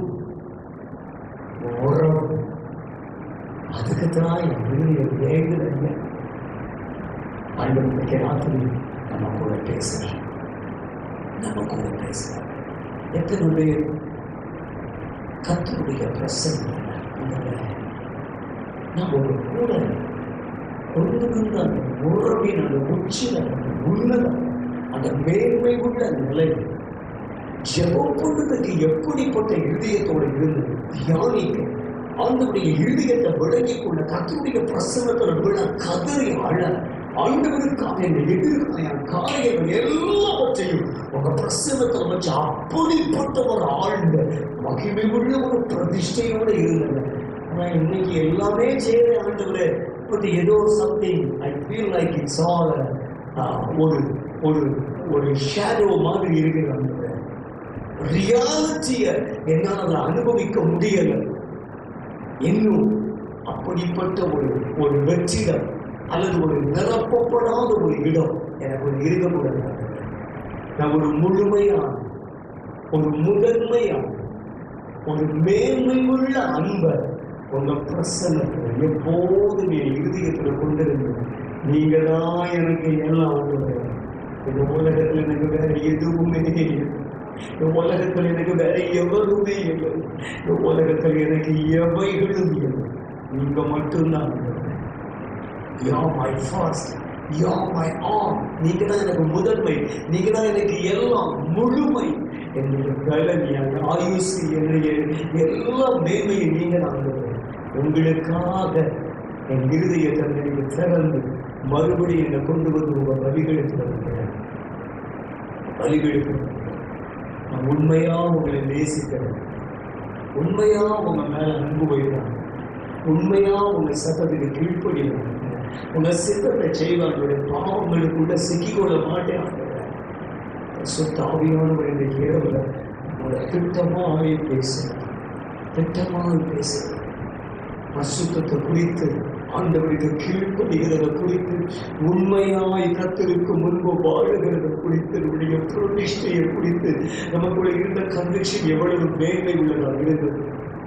உறவு அதுக்கு தான் என் இருதயம் வேண்டுதல்ல ஆண்டவருக்கு ராத்திரி நம்ம கூட பேசுறேன் நம்ம கூட பேசுறேன் எத்தனை பேர் கத்தருடைய பிரசன்னம் நம்ம ஒரு கூட கொண்டு வந்த அந்த உறவின் அந்த உச்சில அந்த உன்னதம் அந்த மேன்மை உள்ள நிலை ஜெபம் பண்ணுறதுக்கு எப்படிப்பட்ட இருதயத்தோட இருந்து தியானிக்க ஆண்டவருடைய இருதயத்தை விளங்கிக் கொள்ள கத்தருடைய பிரசன்னத்துல விழ கதறி அழ ஆண்டவருக்காக என்னை எதிர்க்கான என் காரியங்கள் எல்லாவற்றையும் உங்க பிரசனத்தில் வச்சு அப்படிப்பட்ட ஒரு ஆழ்ந்த மகிமை உள்ள ஒரு பிரதிஷ்டையோட இருந்தேன் ஆனா இன்னைக்கு எல்லாமே செய்யற ஆண்டவரே பட் ஏதோ something I feel like it's all ஒரு ஒரு ஒரு ஷேடோ மாதிரி இருக்கிற ஆண்டவரே ரியாலிட்டிய என்னால் அதை அனுபவிக்க முடியல இன்னும் அப்படிப்பட்ட ஒரு ஒரு வெற்றிடம் அல்லது ஒரு நிரப்பப்படாத ஒரு இடம் எனக்கு ஒரு இருக்கக்கூடாது நான் ஒரு முழுமையான ஒரு முதன்மையான ஒரு மேன்மையுள்ள அன்பை உங்க பிரசன்னத்துல எப்போதும் என் இருதயத்துல கொண்டிருந்து நீங்க தான் எனக்கு எல்லாம் ஆண்டவரே. இந்த உலகத்துல எனக்கு வேற எதுவுமே இல்லை இந்த உலகத்துல எனக்கு வேற எவருமே இல்லை இந்த உலகத்துல எனக்கு எவைகளும் இல்லை நீங்க மட்டும்தான் you're my first you're my all நீங்க தான் எனக்கு முதன்மை நீங்க தான் எனக்கு எல்லாம் முழுமை என்னுடைய பலன் என் ஆயுசு என்னுடைய எல்லா மேன்மையும் நீங்க தான் ஆண்டவரே. உங்களுக்காக என் இருதயத்தை நீங்க திறந்து மறுபடியும் என்னை கொண்டு வந்து உங்க பலிகளுக்கு வருகிறேன் பலிகளுக்கு வருகிறேன். நான் உண்மையா உங்களை நேசிக்கிறேன் உண்மையா உங்க மேல அன்பு வைக்கிறேன் உண்மையா உங்க சத்தத்துக்கு கீழ்ப்படிவேன் உங்க சித்தத்தை செய்வாங்களுடைய பாவங்களுக்குள்ள சிக்கிக்கொள்ள மாட்டேன் சுத்தாவியானவர் இந்த இரவுல உங்களை திட்டமாய் பேசுகிறேன் திட்டமாய் பேசுகிறேன் அசுத்தத்தை குறித்து ஆண்டவருக்கு கீழ்ப்படுகிறத குறித்து உண்மையாய் கத்திருக்கு முன்பு வாழுகிறத குறித்து நம்முடைய பிரதிஷ்டையை குறித்து நமக்குள்ள இருந்த கன்விக்ஷன் எவ்வளவு மேன்மை உள்ளதாக இருந்தது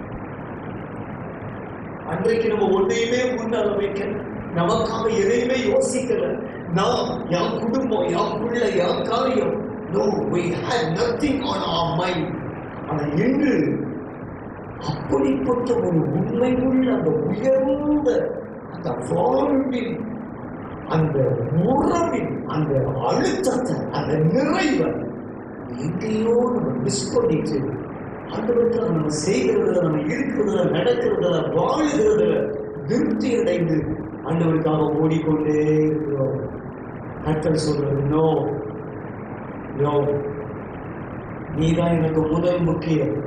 அன்றைக்கு நம்ம ஒன்றையுமே முன்னால் வைக்கல நமக்காக எதையுமே யோசிக்கல நாம் யார் குடும்பம் யார் பிள்ளை யார் காரியம் no we had nothing on our mind ஆனா இன்று அப்படிப்பட்ட ஒரு உண்மை உள்ள அந்த உயர்ந்த அந்த வாழ்வின் அந்த உறவின் அந்த அழுத்தத்தை அந்த நிறைவை எங்கேயோ நம்ம மிஸ் பண்ணிட்டு ஆண்டவர்கிட்ட நம்ம செய்கிறதுல நம்ம இருக்கிறதுல நடக்கிறதுல வாழுகிறதுல திருப்தி அடைந்து ஆண்டவருக்காக ஓடிக்கொண்டே இருக்கிறோம் கர்த்தர் சொல்றது நோ நோ நீதான் எனக்கு முதல் முக்கியம்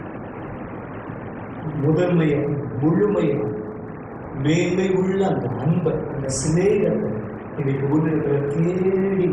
முதன்மையா முழுமையா மேன்மை உள்ள அந்த அன்பை அந்த சிநேகத்தை இன்னைக்கு உன்னிடத்துல தேடி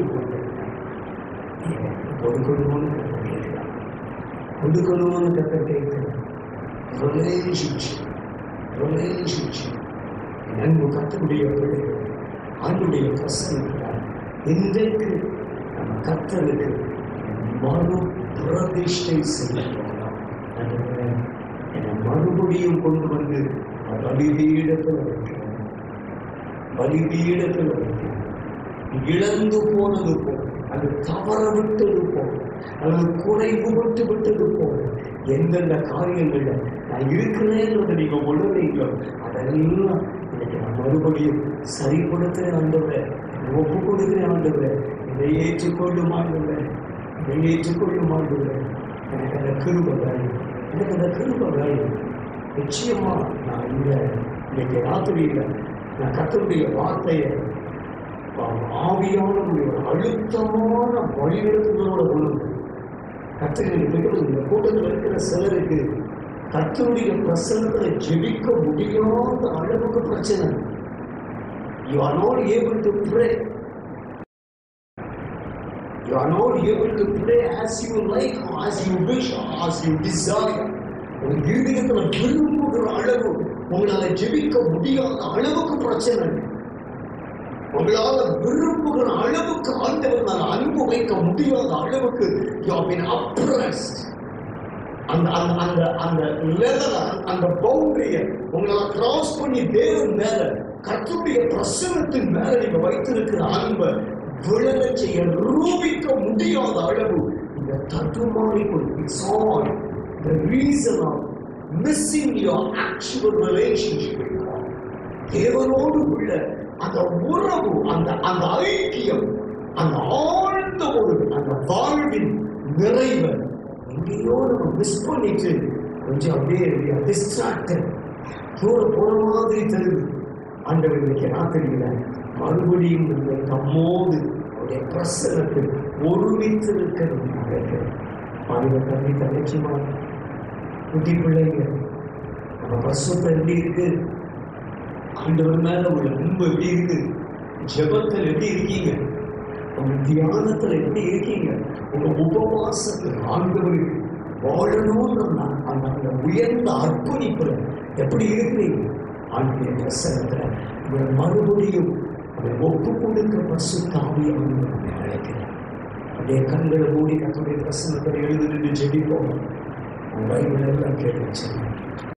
கொடுக்கணும்னு கத்த கேட்கிறான் கொடுக்கணும்னு கத்த கேட்கிறான் ரிலேஷன்ஷிப் ரிலேஷன்ஷிப் அன்பு கத்தனுடைய பிள்ளைகள் ஆண்டுடைய பிரசனத்தால் இன்றைக்கு நம்ம கத்தருக்கு மறு பிரதிஷ்டை செய்ய போகிறோம் ஆண்டவரே, என்னை மறுபடியும் கொண்டு வந்து பலிபீடத்தில் வைக்கிறோம் பலிபீடத்தில் வைக்கிறோம் இழந்து போனது போல் அது தவற விட்டது போல் அல்லது குறைவு விட்டு விட்டது போல் எந்தெந்த காரியங்கள்ல நான் இருக்கிறேன்றதை நீங்க உணர்றீங்களோ அதெல்லாம் இன்னைக்கு நான் மறுபடியும் சரிப்படுத்துறேன் ஆண்டவரே ஒப்பு கொடுக்கிறேன் ஆண்டவரே இதை ஏற்றுக்கொள்ளும் ஆண்டவரே இதை ஏற்றுக்கொள்ளும் ஆண்டவரே எனக்கு அந்த கிருப வேணும் எனக்கு அந்த கிருப வேணும் நிச்சயமா நான் இந்த இன்னைக்கு ராத்திரியில நான் கத்தருடைய வார்த்தையை ஆவியானவருடைய ஒரு அழுத்தமான வழிநடத்துதலோட உணர்வு கத்தரின் மிகவும் இந்த கூட்டத்தில் இருக்கிற சிலருக்கு கத்தருடைய பிரசனத்தில் ஜெபிக்க முடியாத அளவுக்கு பிரச்சனை you are not able to pray you are not able to pray as you like as you wish as you desire உங்க இருதயத்தில் விரும்புகிற அளவு உங்களால ஜெபிக்க முடியாத அளவுக்கு பிரச்சனை உங்களால விரும்புகிற அளவுக்கு ஆண்டவர் நான் அன்பு வைக்க முடியாத அளவுக்கு யூ ஹவ் பீன் அப்ரஸ்ட் அந்த அந்த அந்த அந்த லெவல அந்த பவுண்டரிய உங்களால கிராஸ் பண்ணி தேவன் மேல கர்த்தருடைய பிரசனத்தின் மேல நீங்க வைத்திருக்கிற அன்பை விழல செய்ய ரூபிக்க முடியாத அளவு இந்த தட்டுமாறி it's all the reason of missing your actual relationship தேவனோடு உள்ள அந்த உறவு அந்த அந்த ஐக்கியம் அந்த ஆழ்ந்த ஒரு அந்த வாழ்வின் நிறைவை எங்கேயோ நம்ம மிஸ் பண்ணிட்டு கொஞ்சம் அப்படியே டிஸ்ட்ராக்டட் தூர போன மாதிரி தெரியுது ஆண்டவர் இன்னைக்கு ராத்திரியில மறுபடியும் உங்கள் தம்மோடு அவருடைய பிரசனத்தில் ஒருமித்து இருக்க அழைக்கிறேன் மாநில தண்ணி தங்கச்சிமா குட்டி பிள்ளைங்க நம்ம பசுத்தம் எப்படி இருக்கு ஆண்டவர் மேல உள்ள அன்பு எப்படி இருக்கு ஜெபத்தில் எப்படி இருக்கீங்க உங்க தியானத்துல எப்படி இருக்கீங்க உங்க உபவாசத்தில் ஆண்டவருக்கு வாழணும்னு நான் அந்த அந்த உயர்ந்த அர்ப்பணிப்புல எப்படி இருக்கிறீங்க ஆண்டுடைய பிரசனத்துல உங்களை மறுபடியும் அதை ஒப்பு கொடுக்க பசு தாவியாக அழைக்கிறேன் அப்படியே கண்களை மூடி கத்துடைய பிரசனத்தை எழுதுன்னு ஜெபிப்போம் பைபிள் எல்லாம் கேட்டு வச்சிருக்கேன்